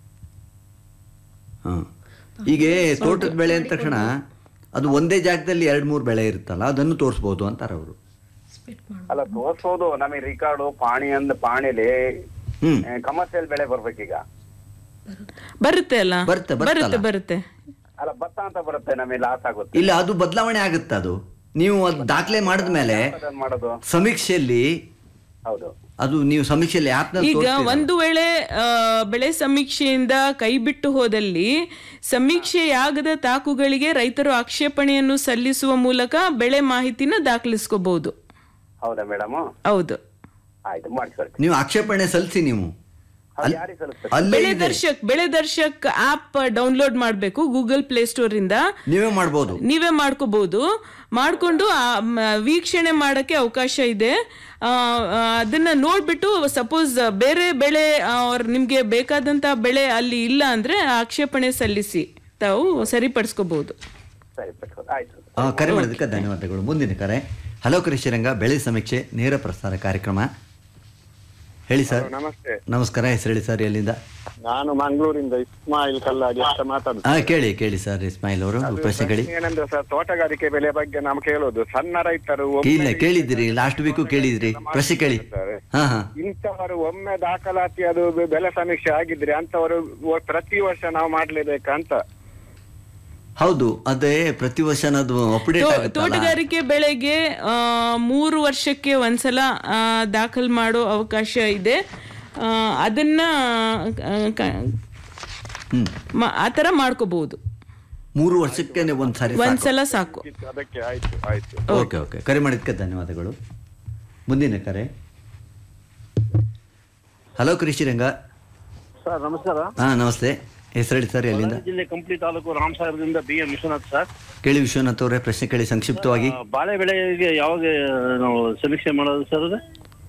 ಹಾ. ಈಗ ತೋಟದ ಬೆಳೆ ಅಂದ ತಕ್ಷಣ ಅದು ಒಂದೇ ಜಾಗದಲ್ಲಿ ಎರಡ್ ಮೂರು ಬೆಳೆ ಇರುತ್ತಲ್ಲ ಅದನ್ನು ತೋರಿಸ್ಬೋದು ಅಂತಾರೆ ಅವರು ಅಲ್ಲ ತೋರ್ಸೋದು ನಮಗೆ ರಿಕಾರ್ಡು ಪಾಣಿ ಅಂದ್ ಪಾಣಿಲಿ ಹ್ಮ್ ಕಮರ್ಷಿಯಲ್ ಬೆಳೆ ಬರ್ಬೇಕೀಗ ಬರುತ್ತೆ ಅಲ್ಲ ಬರುತ್ತೆ, ಬರುತ್ತೆ ಬರುತ್ತಲ್ಲ. ಬರುತ್ತೆ ಅಲ್ಲ ಭತ್ತ ಅಂತ ಬರುತ್ತೆ ನಮಗೆ ಲಾಸ್ ಆಗುತ್ತೆ ಇಲ್ಲ ಅದು ಬದಲಾವಣೆ ಆಗುತ್ತೆ ಅದು ನೀವು ಅದು ದಾಖಲೆ ಮಾಡಿದ್ಮೇಲೆ ಅದನ್ನ ಮಾಡೋದು ಸಮೀಕ್ಷೆಯಲ್ಲಿ ಹೌದು ಅದು ನೀವು ಸಮೀಕ್ಷೆಯಲ್ಲಿ ಆಪ್ನ ಈಗ ಒಂದು ವೇಳೆ ಆ, ಬೆಳೆ ಸಮೀಕ್ಷೆಯಿಂದ ಕೈ ಬಿಟ್ಟು ಹೋದಲ್ಲಿ ಸಮೀಕ್ಷೆಯಾಗದ ತಾಕುಗಳಿಗೆ ರೈತರು ಆಕ್ಷೇಪಣೆಯನ್ನು ಸಲ್ಲಿಸುವ ಮೂಲಕ ಬೆಳೆ ಮಾಹಿತಿನ ದಾಖಲಿಸ್ಕೋಬಹುದು ಹೌದಾ ಮೇಡಮ್ ಹೌದು ಆಯ್ತು ಮಾಡಿ ಸರ್ ನೀವು ಆಕ್ಷೇಪಣೆ ಸಲ್ಲಿಸಿ ನೀವು ಅಲ್- ಯಾರಿಗೆ ಸಲ್ಲಿಸ್ತಾರೆ ಅಲ್ಲೇ ಬೆಳೆ ಇದೆ. ದರ್ಶಕ್ ಬೆಳೆ ದರ್ಶಕ್ ಆಪ್ ಡೌನ್ಲೋಡ್ ಮಾಡಬೇಕು ಗೂಗಲ್ ಪ್ಲೇ ಸ್ಟೋರ್ ಇಂದ ನೀವೇ ಮಾಡ್ಬೋದು ನೀವೇ ಮಾಡ್ಕೋಬಹುದು ಮಾಡ್ಕೊಂಡು ಆ, ಮ, ವೀಕ್ಷಣೆ ಮಾಡಕ್ಕೆ ಅವಕಾಶ ಇದೆ ಆ, ಆ, ಅದನ್ನ ನೋಡ್ಬಿಟ್ಟು ಸಪೋಸ್ ಬೇರೆ ಬೆಳೆ ಅವ್ರ ನಿಮ್ಗೆ ಬೇಕಾದಂತ ಬೆಳೆ ಅಲ್ಲಿ ಇಲ್ಲ ಅಂದ್ರೆ ಆಕ್ಷೇಪಣೆ ಸಲ್ಲಿಸಿ ತಾವು ಸರಿಪಡಿಸ್ಕೋಬಹುದು ಸರಿ ಪಟ್ಕೊಂಡು ಆಯ್ತು ಆ, ಕರೆ ಮಾಡೋದಕ್ಕೆ ಧನ್ಯವಾದಗಳು ಮುಂದಿನ ಕರೆ ಹಲೋ ಕೃಷಿರಂಗ ಬೆಳೆ ಸಮೀಕ್ಷೆ ನೇರ ಪ್ರಸಾರ ಕಾರ್ಯಕ್ರಮ ಹೇಳಿ ಸರ್ ನಮಸ್ತೆ ನಮಸ್ಕಾರ ಹೆಸರು ಹೇಳಿ ಸರ್ ಎಲ್ಲಿಂದ ನಾನು ಮಂಗಳೂರಿಂದ ಇಸ್ಮಾಯಿಲ್ ಕಲ್ಲಾಡಿ ಅಂತ ಮಾತಾಡುದು ಹಾ ಕೇಳಿ ಕೇಳಿ ಸರ್ ಇಸ್ಮಾಯಿಲ್ ಅವರು ಪ್ರಶ್ನೆ ಕೇಳಿ ಏನಂದ್ರೆ ಸರ್ ತೋಟಗಾರಿಕೆ ಬೆಲೆ ಬಗ್ಗೆ ನಾವು ಕೇಳೋದು ಸಣ್ಣ ರೈತರು ಒಮ್ಮೆ ಇಲ್ಲ ಕೇಳಿದಿರಿ ಲಾಸ್ಟ್ ವೀಕು ಕೇಳಿದ್ರಿ ಪ್ರಶ್ನೆ ಕೇಳಿ ಹಾ ಹಾ ಇಂಥವರು ಒಮ್ಮೆ ದಾಖಲಾತಿ ಅದು ಬೆ- ಬೆಲೆ ಸಮೀಕ್ಷೆ ಆಗಿದ್ರೆ ಅಂತವರು ಪ್ರತಿ ವರ್ಷ ನಾವು ಮಾಡ್ಲೇಬೇಕಂತ ಹೌದು ಅದೇ ಪ್ರತಿ ವರ್ಷ ಅದು ಅಪ್ಡೇಟ್ ತೋ- ಆಗುತ್ತಲ್ಲ ತೋಟಗಾರಿಕೆ ಬೆಳೆಗೆ ಆ, ಮೂರು ವರ್ಷಕ್ಕೆ ಒಂದ್ಸಲ ಆ, ದಾಖಲ್ ಮಾಡೋ ಅವಕಾಶ ಇದೆ ಆ, ಅದನ್ನ ಆ, ಕ- ಮ- ಆ ಥರ ಮಾಡ್ಕೋಬಹುದು ಮೂರು ವರ್ಷಕ್ಕೆ ಒಂದ್ ಸಾರಿ ಒಂದ್ಸಲ ಸಾಕು ಅದಕ್ಕೆ ಆಯ್ತು ಆಯ್ತು ಓಕೆ ಓಕೆ ಕರೆ ಮಾಡಿದ್ದಕ್ಕೆ ಧನ್ಯವಾದಗಳು ಮುಂದಿನ ಕರೆ ಹಲೋ ಕೃಷಿರಂಗ ಸರ್ ನಮಸ್ಕಾರ ಹಾ ನಮಸ್ತೆ ಹೆಸರು ಹೇಳಿ ಸರ್ ಎಲ್ಲಿಂದ ಬಳ್ಳಾರಿ ಜಿಲ್ಲೆ ಕಂಪ್ಲಿ ತಾಲೂಕು ರಾಮಸಾಗರದಿಂದ ಬಿ ಎಂ ವಿಶ್ವನಾಥ್ ಸರ್ ಕೇಳಿ ವಿಶ್ವನಾಥ್ ಅವರೇ ಪ್ರಶ್ನೆ ಕೇಳಿ ಸಂಕ್ಷಿಪ್ತವಾಗಿ ಆ, ಬಾಳೆ ಬೆಳೆಗೆ ಯಾವಾಗ ನಾವು ಸಮೀಕ್ಷೆ ಮಾಡೋದು ಸರ್ ಅದು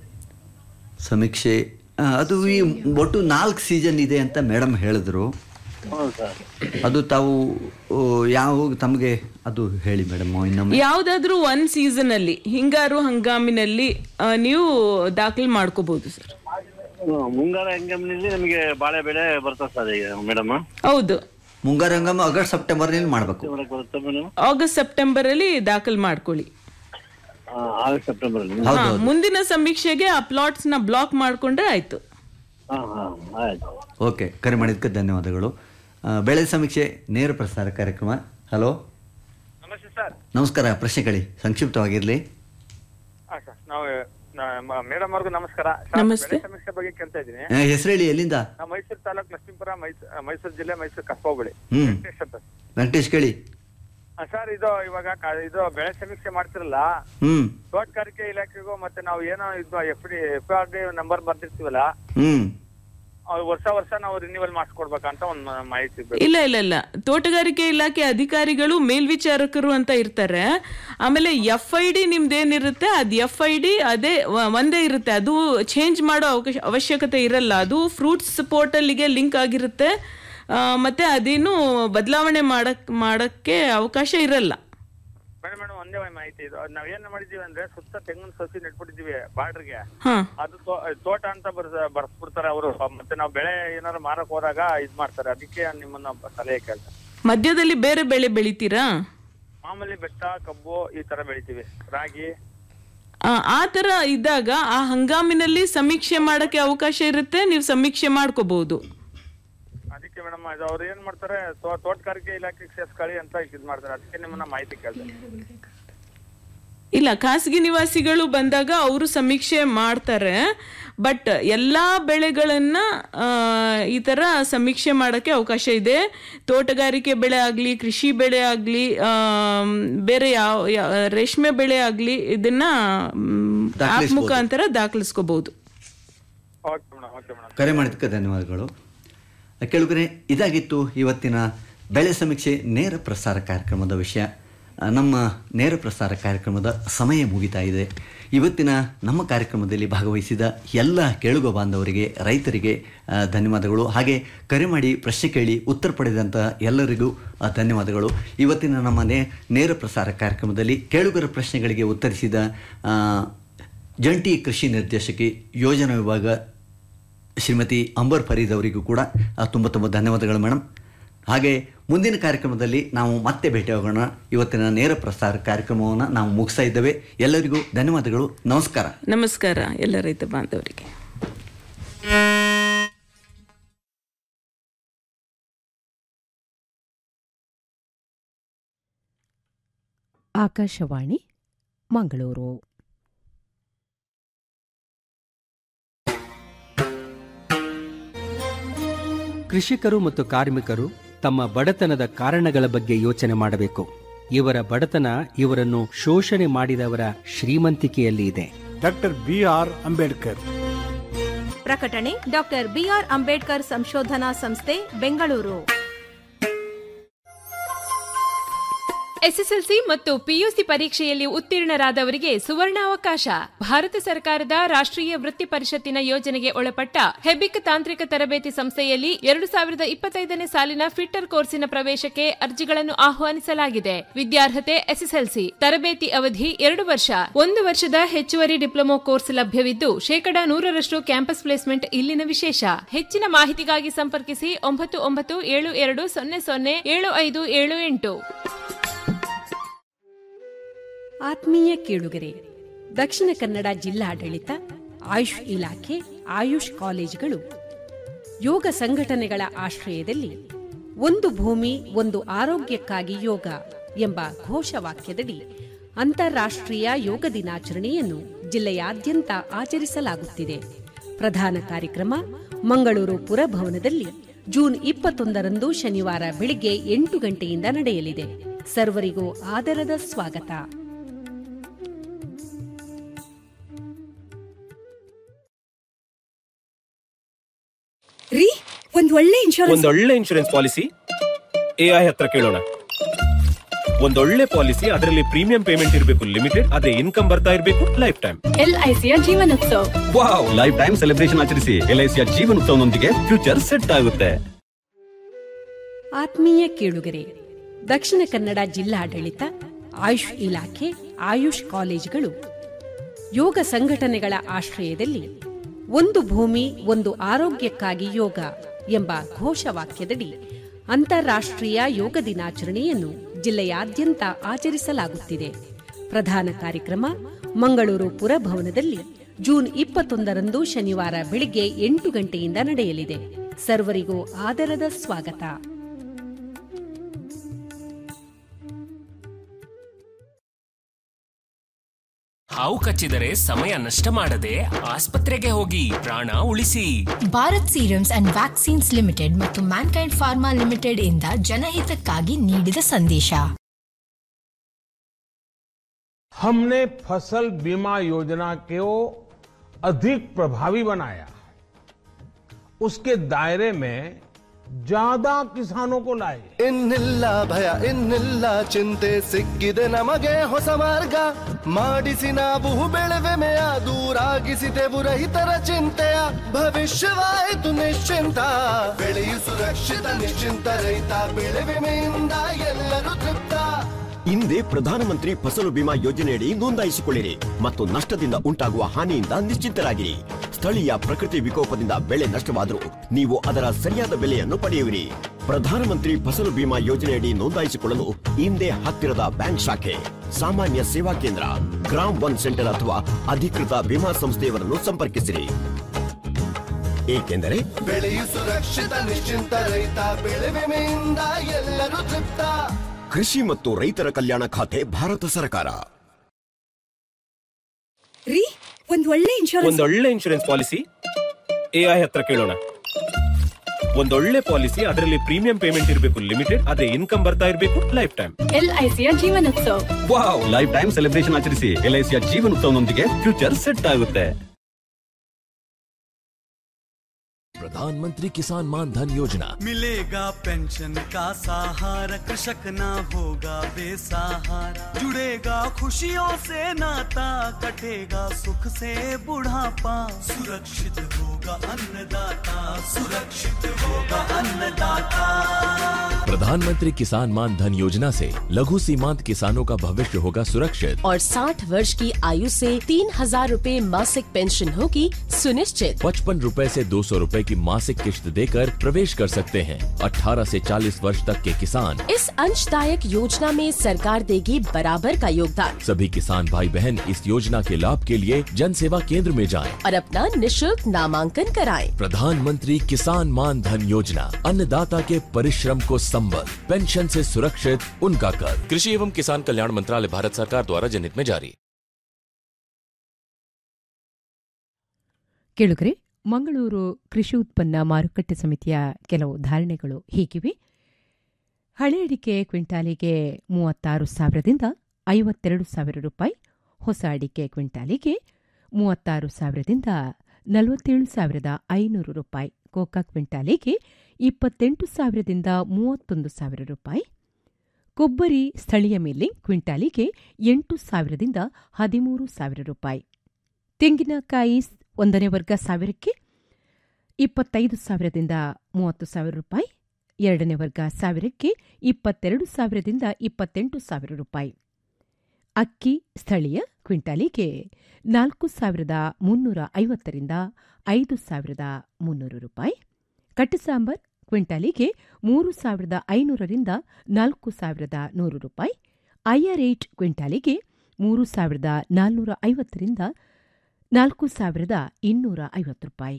ಸಮೀಕ್ಷೆ ಆ, ಅದು ಈ ಒಟ್ಟು ನಾಲ್ಕು ಸೀಸನ್ ಇದೆ ಅಂತ ಮೇಡಮ್ ಹೇಳಿದ್ರು ಹೌದು ಸರ್ ಅದು ತಾವು ಓ, ಯಾವ ತಮಗೆ ಅದು ಹೇಳಿ ಮೇಡಮ್ ಇನ್ನೊಮ್ಮೆ ಯಾವ್ದಾದ್ರೂ ಒಂದ್ ಸೀಸನ್ ಅಲ್ಲಿ ಹಿಂಗಾರು ಹಂಗಾಮಿನಲ್ಲಿ ಆ, ನೀವು ದಾಖಲೆ ಮಾಡ್ಕೋಬಹುದು ಸರ್ ಹ್ಮ್, ಮುಂಗಾರು ಹಂಗಾಮಿನಲ್ಲಿ ನಮಗೆ ಬಾಳೆ ಬೆಳೆ ಬರ್ತದೆ ಸರ್ ಈಗ ಮೇಡಮ್ ಹೌದು ಮುಂಗಾರು ಹಂಗಾಮ ಆಗಸ್ಟ್ ಸೆಪ್ಟೆಂಬರ್ನಲ್ಲಿ ಮಾಡಬೇಕು ಬರುತ್ತೆ ಮೇಡಮ್ ಆಗಸ್ಟ್ ಸೆಪ್ಟೆಂಬರ್ ಅಲ್ಲಿ ದಾಖಲ್ ಮಾಡ್ಕೊಳ್ಳಿ ಆಗಸ್ಟ್ ಸೆಪ್ಟೆಂಬರ್ ಅಲ್ಲಿ ಹಾ, ಮುಂದಿನ ಸಮೀಕ್ಷೆಗೆ ಆ ಪ್ಲಾಟ್ಸ್ ನ ಬ್ಲಾಕ್ ಮಾಡ್ಕೊಂಡ್ರೆ ಆಯ್ತು ಹಾ ಹಾ ಆಯ್ತು ಓಕೆ ಕರೆ ಮಾಡಿದ್ದಕ್ಕೆ ಧನ್ಯವಾದಗಳು ಆ, ಬೆಳೆ ಸಮೀಕ್ಷೆ ನೇರ ಪ್ರಸಾರ ಕಾರ್ಯಕ್ರಮ ಹಲೋ ನಮಸ್ತೆ ಸರ್ ನಮಸ್ಕಾರ ಪ್ರಶ್ನೆ ಕೇಳಿ ಸಂಕ್ಷಿಪ್ತವಾಗಿರಲಿ ಹಾ ಸರ್ ನಾವು ಮೇಡಮ್ ಅವ್ರಿಗೂ ನಮಸ್ಕಾರ ಸರ್, ನಮಸ್ತೆ. ಬೆಳೆ ಸಮೀಕ್ಷೆ ಬಗ್ಗೆ ಕೇಳ್ತಾ ಇದ್ದೀನಿ ಹೆಸರು ಹೇಳಿ ಎಲ್ಲಿಂದ ನಾವು ಮೈಸೂರು ತಾಲೂಕು ಲಕ್ಷ್ಮೀಪುರ ಮೈಸೂರು ಮೈಸೂರು ಜಿಲ್ಲೆ ಮೈಸೂರು ಕಸ್ಬಾ ಬಳಿ ಹ್ಮ್ ವೆಂಕಟೇಶ್ ಅಂತ ವೆಂಕಟೇಶ್ ಕೇಳಿ ಆ, ಸರ್ ಇದು ಇವಾಗ ಕ- ಇದು ಬೆಳೆ ಸಮೀಕ್ಷೆ ಮಾಡ್ತಿರಲ್ಲ ಹ್ಮ್ ತೋಟಗಾರಿಕೆ ಇಲಾಖೆಗೂ ಮತ್ತೆ ನಾವು ಏನೋ ಇದು F D F R D number ಬರ್ದಿರ್ತೀವಲ್ಲ ಹ್ಮ್ ಅವ್ರು ವರ್ಷ ವರ್ಷ ನಾವು ರಿನ್ಯೂವಲ್ ಮಾಡಿಸ್ಕೊಡ್ಬೇಕಂತ ಒಂದು ಮಾಹಿತಿ ಬೇಕು ಇಲ್ಲ ಇಲ್ಲ ಇಲ್ಲ ತೋಟಗಾರಿಕೆ ಇಲಾಖೆ ಅಧಿಕಾರಿಗಳು ಮೇಲ್ವಿಚಾರಕರು ಅಂತ ಇರ್ತಾರೆ ಆಮೇಲೆ ಎಫ್ ಐ ಡಿ ನಿಮ್ದೇನಿರುತ್ತೆ ಅದು ಎಫ್ ಐ ಡಿ ಅದೇ ವ- ಒಂದೇ ಇರುತ್ತೆ ಅದು ಚೇಂಜ್ ಮಾಡೋ ಅವಕಾಶ ಅವಶ್ಯಕತೆ ಇರಲ್ಲ ಅದು ಫ್ರೂಟ್ಸ್ ಪೋರ್ಟಲ್ಗೆ ಲಿಂಕ್ ಆಗಿರುತ್ತೆ ಆ, ಮತ್ತೆ ಅದೇನು ಬದಲಾವಣೆ ಮಾಡಕ್ ಮಾಡಕ್ಕೆ ಅವಕಾಶ ಇರಲ್ಲ ಮೇಡಮ್ ಮೇಡಮ್ ಒಂದೇ ಒಂದು ಮಾಹಿತಿ ಇದು ನಾವ್ ಏನ್ ಮಾಡಿದೀವಿ ಅಂದ್ರೆ ಸುತ್ತ ತೆಂಗಿನ ಸಸಿ ನೆಟ್ಬಿಟ್ಟಿದೀವಿ ಬಾರ್ಡ್ರಿಗೆ ಹಾ ಅದು ತೋ- ತೋಟ ಅಂತ ಬರ್ಸ ಬರ್ಸ್ಬಿಡ್ತಾರೆ ಅವರು ಮತ್ತೆ ನಾವು ಬೆಳೆ ಏನಾದ್ರು ಮಾರಕ್ ಹೋದಾಗ ಇದ್ ಮಾಡ್ತಾರೆ ಅದಕ್ಕೆ ನಿಮ್ಮನ್ನ ಸಲಹೆ ಕೇಳ್ತಾರೆ ಮಧ್ಯದಲ್ಲಿ ಬೇರೆ ಬೆಳೆ ಬೆಳಿತೀರಾ ಮಾಮೂಲಿ ಬೆಟ್ಟ ಕಬ್ಬು ಈ ತರ ಬೆಳಿತೀವಿ ರಾಗಿ ಆ, ಆ ಥರ ಇದ್ದಾಗ ಆ ಹಂಗಾಮಿನಲ್ಲಿ ಸಮೀಕ್ಷೆ ಮಾಡಕ್ಕೆ ಅವಕಾಶ ಇರುತ್ತೆ ನೀವು ಸಮೀಕ್ಷೆ ಮಾಡ್ಕೋಬಹುದು ಅದಕ್ಕೆ ಮೇಡಮ್ ಇದು ಅವ್ರು ಏನ್ ಮಾಡ್ತಾರೆ ತೋ- ತೋಟಗಾರಿಕೆ ಇಲಾಖೆಗೆ ಸೇರ್ಸ್ಕೊಳ್ಳಿ ಅಂತ ಇದ್ ಮಾಡ್ತಾರೆ ಅದಕ್ಕೆ ನಿಮ್ಮನ್ನ ಮಾಹಿತಿ ಕೇಳ್ತಾರೆ ಇಲ್ಲ ಖಾಸಗಿ ನಿವಾಸಿಗಳು ಬಂದಾಗ ಅವರು ಸಮೀಕ್ಷೆ ಮಾಡ್ತಾರೆ ಬಟ್ ಎಲ್ಲ ಬೆಳೆಗಳನ್ನ ಆ, ಈ ಥರ ಸಮೀಕ್ಷೆ ಮಾಡೋಕ್ಕೆ ಅವಕಾಶ ಇದೆ ತೋಟಗಾರಿಕೆ ಬೆಳೆ ಆಗಲಿ ಕೃಷಿ ಬೆಳೆ ಆಗಲಿ ಬೇರೆ ಯಾವ ಯಾ- ರೇಷ್ಮೆ ಬೆಳೆ ಆಗಲಿ ಇದನ್ನ ಆಪ್ ದಾಖಲಿಸ್ಬೋದು. ಮುಖಾಂತರ ದಾಖಲಿಸ್ಕೋಬಹುದು ಓಕೆ ಮೇಡಮ್ ಓಕೆ ಮೇಡಮ್ ಕರೆ ಮಾಡಿದ್ದಕ್ಕೆ ಧನ್ಯವಾದಗಳು ಕೆಳಗರೆ ಇದಾಗಿತ್ತು ಇವತ್ತಿನ ಬೆಳೆ ಸಮೀಕ್ಷೆ ನೇರ ಪ್ರಸಾರ ಕಾರ್ಯಕ್ರಮದ ವಿಷಯ ಆ, ನಮ್ಮ ನೇರ ಪ್ರಸಾರ ಕಾರ್ಯಕ್ರಮದ ಸಮಯ ಮುಗಿತಾ ಇದೆ ಇವತ್ತಿನ ನಮ್ಮ ಕಾರ್ಯಕ್ರಮದಲ್ಲಿ ಭಾಗವಹಿಸಿದ ಎಲ್ಲ ಕೇಳುಗ ಬಾಂಧವರಿಗೆ ರೈತರಿಗೆ ಆ, ಧನ್ಯವಾದಗಳು ಹಾಗೆ ಕರೆ ಮಾಡಿ ಪ್ರಶ್ನೆ ಕೇಳಿ ಉತ್ತರ ಪಡೆದಂಥ ಎಲ್ಲರಿಗೂ ಆ, ಧನ್ಯವಾದಗಳು ಇವತ್ತಿನ ನಮ್ಮ ನೇ ನೇರ ಪ್ರಸಾರ ಕಾರ್ಯಕ್ರಮದಲ್ಲಿ ಕೇಳುಗರ ಪ್ರಶ್ನೆಗಳಿಗೆ ಉತ್ತರಿಸಿದ ಆ, ಜಂಟಿ ಕೃಷಿ ನಿರ್ದೇಶಕಿ ಯೋಜನಾ ವಿಭಾಗ ಶ್ರೀಮತಿ ಅಂಬರ್ ಫರೀದ್ ಅವರಿಗೂ ಕೂಡ ಆ, ತುಂಬ ತುಂಬ ಧನ್ಯವಾದಗಳು ಮೇಡಮ್ ಹಾಗೆ ಮುಂದಿನ ಕಾರ್ಯಕ್ರಮದಲ್ಲಿ ನಾವು ಮತ್ತೆ ಭೇಟಿಯಾಗೋಣ ಇವತ್ತಿನ ನೇರ ಪ್ರಸಾರ ಕಾರ್ಯಕ್ರಮವನ್ನು ನಾವು ಮುಗಿಸ್ತಾ ಇದ್ದೇವೆ ಎಲ್ಲರಿಗೂ ಧನ್ಯವಾದಗಳು ನಮಸ್ಕಾರ ನಮಸ್ಕಾರ ಎಲ್ಲ ರೈತ ಬಾಂಧವರಿಗೆ ಆಕಾಶವಾಣಿ ಮಂಗಳೂರು ಕೃಷಿಕರು ಮತ್ತು ಕಾರ್ಮಿಕರು ತಮ್ಮ ಬಡತನದ ಕಾರಣಗಳ ಬಗ್ಗೆ ಯೋಚನೆ ಮಾಡಬೇಕು ಇವರ ಬಡತನ ಇವರನ್ನು ಶೋಷಣೆ ಮಾಡಿದವರ ಶ್ರೀಮಂತಿಕೆಯಲ್ಲಿ ಇದೆ ಡಾಕ್ಟರ್ ಬಿ ಆರ್ ಅಂಬೇಡ್ಕರ್ ಪ್ರಕಟಣೆ ಡಾಕ್ಟರ್ ಬಿಆರ್ ಅಂಬೇಡ್ಕರ್ ಸಂಶೋಧನಾ ಸಂಸ್ಥೆ ಬೆಂಗಳೂರು ಎಸ್ಎಸ್ಎಲ್ಸಿ ಮತ್ತು ಪಿಯುಸಿ ಪರೀಕ್ಷೆಯಲ್ಲಿ ಉತ್ತೀರ್ಣರಾದವರಿಗೆ ಸುವರ್ಣಾವಕಾಶ ಭಾರತ ಸರ್ಕಾರದ ರಾಷ್ಟ್ರೀಯ ವೃತ್ತಿ ಪರಿಷತ್ತಿನ ಯೋಜನೆಗೆ ಒಳಪಟ್ಟ ಹೆಬಿಕ್ ತಾಂತ್ರಿಕ ತರಬೇತಿ ಸಂಸ್ಥೆಯಲ್ಲಿ ಎರಡು ಸಾವಿರದ ಇಪ್ಪತ್ತೈದನೇ ಸಾಲಿನ ಫಿಟ್ಟರ್ ಕೋರ್ಸಿನ ಪ್ರವೇಶಕ್ಕೆ ಅರ್ಜಿಗಳನ್ನು ಆಹ್ವಾನಿಸಲಾಗಿದೆ ವಿದ್ಯಾರ್ಹತೆ ಎಸ್ಎಸ್ಎಲ್ಸಿ ತರಬೇತಿ ಅವಧಿ ಎರಡು ವರ್ಷ ಒಂದು ವರ್ಷದ ಹೆಚ್ಚುವರಿ ಡಿಪ್ಲೊಮೊ ಕೋರ್ಸ್ ಲಭ್ಯವಿದ್ದು ಶೇಕಡಾ ನೂರರಷ್ಟು ಕ್ಯಾಂಪಸ್ ಪ್ಲೇಸ್ಮೆಂಟ್ ಇಲ್ಲಿನ ವಿಶೇಷ ಹೆಚ್ಚಿನ ಮಾಹಿತಿಗಾಗಿ ಸಂಪರ್ಕಿಸಿ ಒಂಬತ್ತು ಒಂಬತ್ತು ಏಳು ಎರಡು ಸೊನ್ನೆ ಸೊನ್ನೆ ಏಳು ಐದು ಏಳು ಎಂಟು ಆತ್ಮೀಯ ಕೇಳುಗರೆ ದಕ್ಷಿಣ ಕನ್ನಡ ಜಿಲ್ಲಾಡಳಿತ ಆಯುಷ್ ಇಲಾಖೆ ಆಯುಷ್ ಕಾಲೇಜುಗಳು ಯೋಗ ಸಂಘಟನೆಗಳ ಆಶ್ರಯದಲ್ಲಿ ಒಂದು ಭೂಮಿ ಒಂದು ಆರೋಗ್ಯಕ್ಕಾಗಿ ಯೋಗ ಎಂಬ ಘೋಷವಾಕ್ಯದಡಿ ಅಂತಾರಾಷ್ಟ್ರೀಯ ಯೋಗ ದಿನಾಚರಣೆಯನ್ನು ಜಿಲ್ಲೆಯಾದ್ಯಂತ ಆಚರಿಸಲಾಗುತ್ತಿದೆ ಪ್ರಧಾನ ಕಾರ್ಯಕ್ರಮ ಮಂಗಳೂರು ಪುರಭವನದಲ್ಲಿ ಜೂನ್ ಇಪ್ಪತ್ತೊಂದರಂದು ಶನಿವಾರ ಬೆಳಿಗ್ಗೆ ಎಂಟು ಗಂಟೆಯಿಂದ ನಡೆಯಲಿದೆ ಸರ್ವರಿಗೂ ಆದರದ ಸ್ವಾಗತ ರೀ ಒಂದ್ ಒಳ್ಳೆ ಇನ್ಶೂರೆನ್ಸ್ ಒಂದೊಳ್ಳೆ ಇನ್ಶೂರೆನ್ಸ್ ಪಾಲಿಸಿ ಎಐ ಹತ್ರ ಕೇಳೋಣ ಒಂದೊಳ್ಳೆ ಪಾಲಿಸಿ ಅದರಲ್ಲಿ ಪ್ರೀಮಿಯಂ ಪೇಮೆಂಟ್ ಇರಬೇಕು ಲಿಮಿಟೆಡ್ ಅದೇ ಇನ್ಕಮ್ ಬರ್ತಾ ಇರಬೇಕು ಲೈಫ್ ಟೈಮ್ ಎಲ್ಐಸಿಯ ಜೀವನೋತ್ಸವ ವಾವ್ ಲೈಫ್ ಟೈಮ್ ಸೆಲೆಬ್ರೇಷನ್ ಆಚರಿಸಿ ಎಲ್ಐಸಿಯ ಜೀವನೋತ್ಸವನೊಂದಿಗೆ ಫ್ಯೂಚರ್ ಸೆಟ್ ಆಗುತ್ತೆ ಆತ್ಮೀಯ ಕೇಳುಗರೆ ದಕ್ಷಿಣ ಕನ್ನಡ ಜಿಲ್ಲಾಡಳಿತ ಆಯುಷ್ ಇಲಾಖೆ ಆಯುಷ್ ಕಾಲೇಜುಗಳು ಯೋಗ ಸಂಘಟನೆಗಳ ಆಶ್ರಯದಲ್ಲಿ ಒಂದು ಭೂಮಿ ಒಂದು ಆರೋಗ್ಯಕ್ಕಾಗಿ ಯೋಗ ಎಂಬ ಘೋಷವಾಕ್ಯದಡಿ ಅಂತಾರಾಷ್ಟ್ರೀಯ ಯೋಗ ದಿನಾಚರಣೆಯನ್ನು ಜಿಲ್ಲೆಯಾದ್ಯಂತ ಆಚರಿಸಲಾಗುತ್ತಿದೆ ಪ್ರಧಾನ ಕಾರ್ಯಕ್ರಮ ಮಂಗಳೂರು ಪುರಭವನದಲ್ಲಿ ಜೂನ್ ಇಪ್ಪತ್ತೊಂದರಂದು ಶನಿವಾರ ಬೆಳಿಗ್ಗೆ ಎಂಟು ಗಂಟೆಯಿಂದ ನಡೆಯಲಿದೆ ಸರ್ವರಿಗೂ ಆದರದ ಸ್ವಾಗತ ಹಾವು ಕಚ್ಚಿದರೆ ಸಮಯ ನಷ್ಟ ಮಾಡದೆ ಆಸ್ಪತ್ರೆಗೆ ಹೋಗಿ ಪ್ರಾಣ ಉಳಿಸಿ Bharat Serums and Vaccines Limited ಮತ್ತು ಮ್ಯಾನ್ಕೈಂಡ್ ಫಾರ್ಮಾ ಲಿಮಿಟೆಡ್ ಇಂದ ಜನಹಿತಕ್ಕಾಗಿ ನೀಡಿದ ಸಂದೇಶ हमने फसल बीमा योजना को अधिक प्रभावी बनाया उसके दायरे में ज्यादा किसानों को लाए ಇನ್ನಿಲ್ಲ ಭಯ ಇನ್ನಿಲ್ಲ ಚಿಂತೆ ಸಿಕ್ಕಿದೆ ನಮಗೆ ಹೊಸ ಮಾರ್ಗ ಮಾಡಿಸಿ ನಾವು ಬೆಳೆವೆಮೆಯ ದೂರಾಗಿಸಿದೆವು ರೈತರ ಚಿಂತೆಯ ಭವಿಷ್ಯವಾಯಿತು ನಿಶ್ಚಿಂತ ಬೆಳೆಯು ಸುರಕ್ಷಿತ ನಿಶ್ಚಿಂತ ರೈತ ಬೆಳೆ ವಿಮೆಯಿಂದ ಎಲ್ಲರೂ ತೃಪ್ತ ಹಿಂದೆ ಪ್ರಧಾನಮಂತ್ರಿ ಫಸಲು ಬಿಮಾ ಯೋಜನೆಯಡಿ ನೋಂದಾಯಿಸಿಕೊಳ್ಳಿರಿ ಮತ್ತು ನಷ್ಟದಿಂದ ಉಂಟಾಗುವ ಹಾನಿಯಿಂದ ನಿಶ್ಚಿಂತರಾಗಿರಿ ಸ್ಥಳೀಯ ಪ್ರಕೃತಿ ವಿಕೋಪದಿಂದ ಬೆಳೆ ನಷ್ಟವಾದರೂ ನೀವು ಅದರ ಸರಿಯಾದ ಬೆಲೆಯನ್ನು ಪಡೆಯುವಿರಿ ಪ್ರಧಾನಮಂತ್ರಿ ಫಸಲು ಬಿಮಾ ಯೋಜನೆಯಡಿ ನೋಂದಾಯಿಸಿಕೊಳ್ಳಲು ಹಿಂದೆ ಹತ್ತಿರದ ಬ್ಯಾಂಕ್ ಶಾಖೆ ಸಾಮಾನ್ಯ ಸೇವಾ ಕೇಂದ್ರ ಗ್ರಾಮ್ ಒನ್ ಸೆಂಟರ್ ಅಥವಾ ಅಧಿಕೃತ ವಿಮಾ ಸಂಸ್ಥೆಯವರನ್ನು ಸಂಪರ್ಕಿಸಿರಿ ಏಕೆಂದರೆ ಬೆಳೆಯು ಸುರಕ್ಷಿತ ನಿಶ್ಚಿಂತ ರೈತ ಬೆಳೆ ವಿಮೆಯಿಂದ ಎಲ್ಲರೂ ತೃಪ್ತ ಕೃಷಿ ಮತ್ತು ರೈತರ ಕಲ್ಯಾಣ ಖಾತೆ ಭಾರತ ಸರ್ಕಾರ ರೀ ಒಂದ್ ಒಳ್ಳೆ ಇನ್ಶೂರೆನ್ಸ್ ಒಂದೊಳ್ಳೆ ಇನ್ಶೂರೆನ್ಸ್ ಪಾಲಿಸಿ ಎಐ ಹತ್ರ ಕೇಳೋಣ ಒಂದೊಳ್ಳೆ ಪಾಲಿಸಿ ಅದರಲ್ಲಿ ಪ್ರೀಮಿಯಂ ಪೇಮೆಂಟ್ ಇರಬೇಕು ಲಿಮಿಟೆಡ್ ಅದೇ ಇನ್ಕಮ್ ಬರ್ತಾ ಇರಬೇಕು ಲೈಫ್ ಟೈಮ್ ಎಲ್ಐಸಿಯ ಜೀವನೋತ್ಸವ ವಾವ್ ಲೈಫ್ ಟೈಮ್ ಸೆಲೆಬ್ರೇಷನ್ ಆಚರಿಸಿ ಎಲ್ಐಸಿಯ ಜೀವನೋತ್ಸವನೊಂದಿಗೆ ಫ್ಯೂಚರ್ ಸೆಟ್ ಆಗುತ್ತೆ प्रधानमंत्री किसान मान धन योजना मिलेगा पेंशन का सहारा कृषक ना होगा बेसहारा जुड़ेगा खुशियों से नाता कटेगा सुख से बुढ़ापा सुरक्षित होगा अन्नदाता सुरक्षित होगा अन्नदाता प्रधानमंत्री किसान मान धन योजना से लघु सीमांत किसानों का भविष्य होगा सुरक्षित और 60 वर्ष की आयु से तीन हजार रूपए मासिक पेंशन होगी सुनिश्चित पचपन रूपए से दो सौ रूपए की मासिक किश्त देकर प्रवेश कर सकते हैं 18 से 40 वर्ष तक के किसान इस अंशदायक योजना में सरकार देगी बराबर का योगदान सभी किसान भाई बहन इस योजना के लाभ के लिए जन सेवा केंद्र में जाएं। और अपना निशुल्क नामांकन कराएं। प्रधानमंत्री किसान मान धन योजना अन्नदाता के परिश्रम को संबल पेंशन से सुरक्षित उनका कर कृषि एवं किसान कल्याण मंत्रालय भारत सरकार द्वारा जनहित में जारी ಕೇಳುಗರೆ ಮಂಗಳೂರು ಕೃಷಿ ಉತ್ಪನ್ನ ಮಾರುಕಟ್ಟೆ ಸಮಿತಿಯ ಕೆಲವು ಧಾರಣೆಗಳು ಹೀಗಿವೆ ಹಳೆ ಅಡಿಕೆ ಕ್ವಿಂಟಾಲಿಗೆ ಮೂವತ್ತಾರು ಸಾವಿರದಿಂದ ಐವತ್ತೆರಡು ಸಾವಿರ ರೂಪಾಯಿ ಹೊಸ ಅಡಿಕೆ ಕ್ವಿಂಟಾಲಿಗೆ ಮೂವತ್ತಾರು ಸಾವಿರದಿಂದ ನಲವತ್ತೇಳು ಸಾವಿರದ ಐನೂರು ರೂಪಾಯಿ ಕೋಕಾ ಕ್ವಿಂಟಾಲಿಗೆ ಇಪ್ಪತ್ತೆಂಟು ಸಾವಿರದಿಂದ ಮೂವತ್ತೊಂದು ಸಾವಿರ ರೂಪಾಯಿ ಕೊಬ್ಬರಿ ಸ್ಥಳೀಯ ಮಿಲ್ಲಿಂಗ್ ಕ್ವಿಂಟಾಲಿಗೆ ಎಂಟು ಸಾವಿರದಿಂದ ಹದಿಮೂರು ಸಾವಿರ ರೂಪಾಯಿ ತೆಂಗಿನಕಾಯಿ ಒಂದನೇ ವರ್ಗ ಸಾವಿರಕ್ಕೆ ಇಪ್ಪತ್ತೈದು ಸಾವಿರದಿಂದ ಮೂವತ್ತು ಸಾವಿರ ರೂಪಾಯಿ ಎರಡನೇ ವರ್ಗ ಸಾವಿರಕ್ಕೆ ಇಪ್ಪತ್ತೆರಡು ಸಾವಿರದಿಂದ ಇಪ್ಪತ್ತೆಂಟು ಸಾವಿರ ರೂಪಾಯಿ ಅಕ್ಕಿ ಸ್ಥಳೀಯ ಕ್ವಿಂಟಾಲಿಗೆ ನಾಲ್ಕು ಸಾವಿರದ ಮುನ್ನೂರ ಐವತ್ತರಿಂದ ಐದು ಸಾವಿರದ ಮುನ್ನೂರು ರೂಪಾಯಿ ಕಟ್ಟಸಾಂಬರ್ ಕ್ವಿಂಟಾಲಿಗೆ ಮೂರು ಸಾವಿರದ ಐನೂರರಿಂದ ನಾಲ್ಕು ಸಾವಿರದ ನೂರು ರೂಪಾಯಿ ಐಆರ್ ಏಟ್ ಕ್ವಿಂಟಾಲಿಗೆ ಮೂರು ಸಾವಿರದ ನಾಲ್ನೂರ ಐವತ್ತರಿಂದ ನಾಲ್ಕು ಸಾವಿರದ ಇನ್ನೂರ ಐವತ್ತು ರೂಪಾಯಿ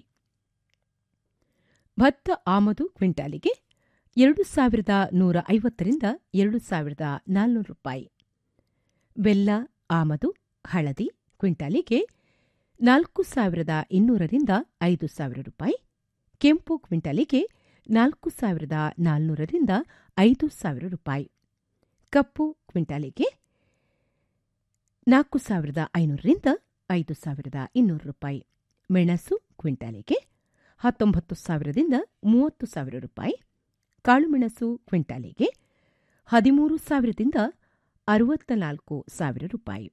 ಭತ್ತ ಆಮದು ಕ್ವಿಂಟಾಲಿಗೆ ಎರಡು ಸಾವಿರದ ನೂರ ಐವತ್ತರಿಂದ ಎರಡು ಸಾವಿರದ ನಾಲ್ನೂರು ರೂಪಾಯಿ ಬೆಲ್ಲ ಆಮದು ಹಳದಿ ಕ್ವಿಂಟಾಲಿಗೆ ನಾಲ್ಕು ಸಾವಿರದ ಇನ್ನೂರರಿಂದ ಐದು ಸಾವಿರ ರೂಪಾಯಿ ಕೆಂಪು ಕ್ವಿಂಟಾಲಿಗೆ ನಾಲ್ಕು ಸಾವಿರದ ನಾಲ್ನೂರರಿಂದ ಐದು ಸಾವಿರ ರೂಪಾಯಿ ಕಪ್ಪು ಕ್ವಿಂಟಾಲಿಗೆ ನಾಲ್ಕು ಸಾವಿರದ ಐನೂರರಿಂದ ಐದು ಸಾವಿರದ ಇನ್ನೂರು ರೂಪಾಯಿ ಮೆಣಸು ಕ್ವಿಂಟಾಲಿಗೆ ಹತ್ತೊಂಬತ್ತು ಸಾವಿರದಿಂದ ಮೂವತ್ತು ಸಾವಿರ ರೂಪಾಯಿ ಕಾಳುಮೆಣಸು ಕ್ವಿಂಟಾಲಿಗೆ ಹದಿಮೂರು ಸಾವಿರದಿಂದ ಅರವತ್ತ ನಾಲ್ಕು ಸಾವಿರ ರೂಪಾಯಿ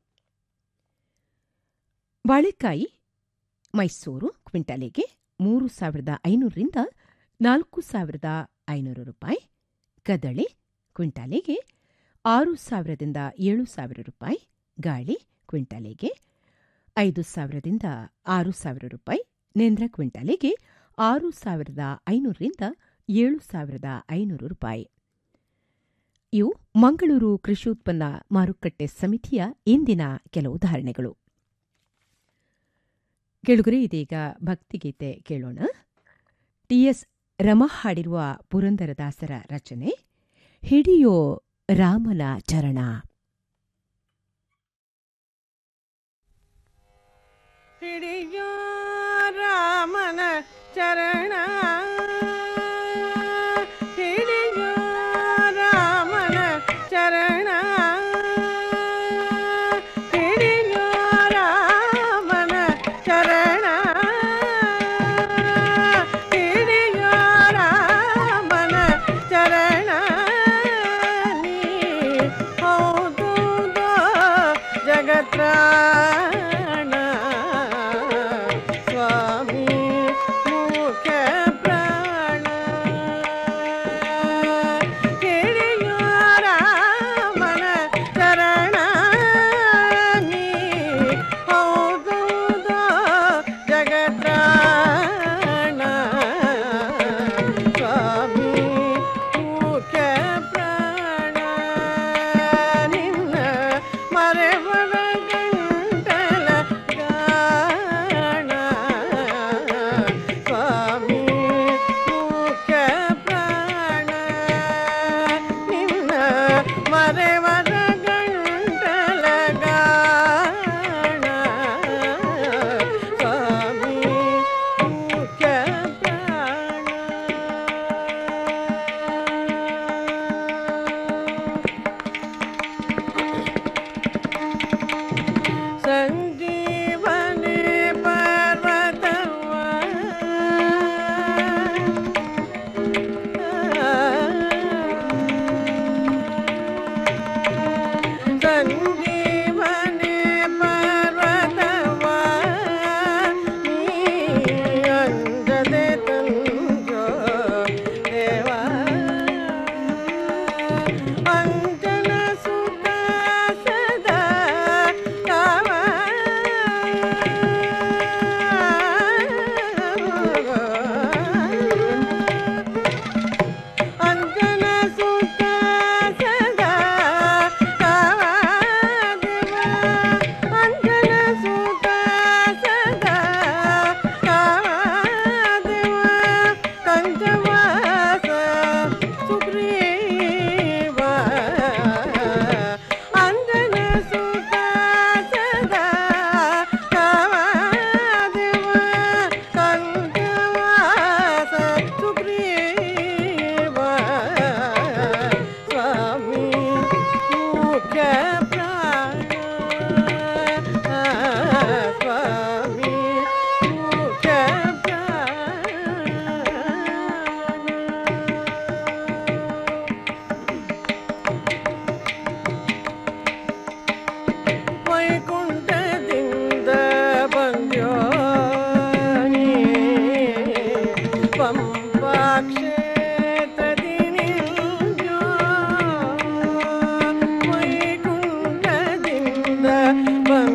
ಬಾಳೆಕಾಯಿ ಮೈಸೂರು ಕ್ವಿಂಟಾಲಿಗೆ ಮೂರು ಸಾವಿರದ ಐನೂರರಿಂದ ನಾಲ್ಕು ಸಾವಿರದ ಐನೂರು ರೂಪಾಯಿ ಕದಳೆ ಕ್ವಿಂಟಾಲಿಗೆ ಆರು ಸಾವಿರದಿಂದ ಏಳು ಸಾವಿರ ರೂಪಾಯಿ ಗಾಳಿ ಕ್ವಿಂಟಾಲಿಗೆ ಐದು ಸಾವಿರದಿಂದ ಆರು ಸಾವಿರ ರೂಪಾಯಿ ನೇಂದ್ರ ಕ್ವಿಂಟಾಲಿಗೆ ಆರು ಸಾವಿರದ ಐನೂರರಿಂದ ಏಳು ಸಾವಿರದ ಐನೂರು ರೂಪಾಯಿ ಇವು ಮಂಗಳೂರು ಕೃಷಿ ಉತ್ಪನ್ನ ಮಾರುಕಟ್ಟೆ ಸಮಿತಿಯ ಇಂದಿನ ಕೆಲವು ಧಾರಣೆಗಳು ಗೆಳುಗರೆ ಇದೀಗ ಭಕ್ತಿಗೀತೆ ಕೇಳೋಣ ಟಿಎಸ್ ರಮ ಹಾಡಿರುವ ಪುರಂದರದಾಸರ ರಚನೆ ಹಿಡಿಯೋ ರಾಮನ ಚರಣ ಹಿಡಿಯೋ ರಾಮನ ಚರಣ ಹಿಡಿಯೋ ರಾಮನ ಚರಣ ಹಿಡಿಯೋ ರಾಮನ ಚರಣ ಹಿಡಿಯೋ ರಾಮನ ಚರಣ ನೀ ಹೌದು ಜಗತ್ರಾಣ ಸ್ವಾಮಿ ಮುಖ್ಯ ಪ್ರಾಣ ಹಿಡಿಯೋ ರಾಮನ ಚರಣ ನೀ ಹೌದು ಜಗತ್ರಾಣ ಸ್ವಾಮಿ ಮುಖ್ಯ ಪ್ರಾಣ ನಿನ್ನ ಮರೆವರ ಗಂಟಲ ಗಾಣ ಸ್ವಾಮಿ ಮುಖ್ಯ ಪ್ರಾಣ ನಿನ್ನ ಮರೆವರ ಗಂಟಲ ಗಾಣ ಸ್ವಾಮಿ ಮುಖ್ಯ ಸಂಜೀವನೆ ಪರ್ವತವ ಸಂಜೀವನೆ ಪರ್ವತವ ನೀ ಅಂಜದೆ ತಂಜೋ ದೇವ ಅಂಜನ ಸುಖ ಸದಾ ಕಾವ ಕ್ಷೇತ್ರದಿ ನಿಂಜೋ ವೈಕುಂಠದಿಂದ ಬಂದ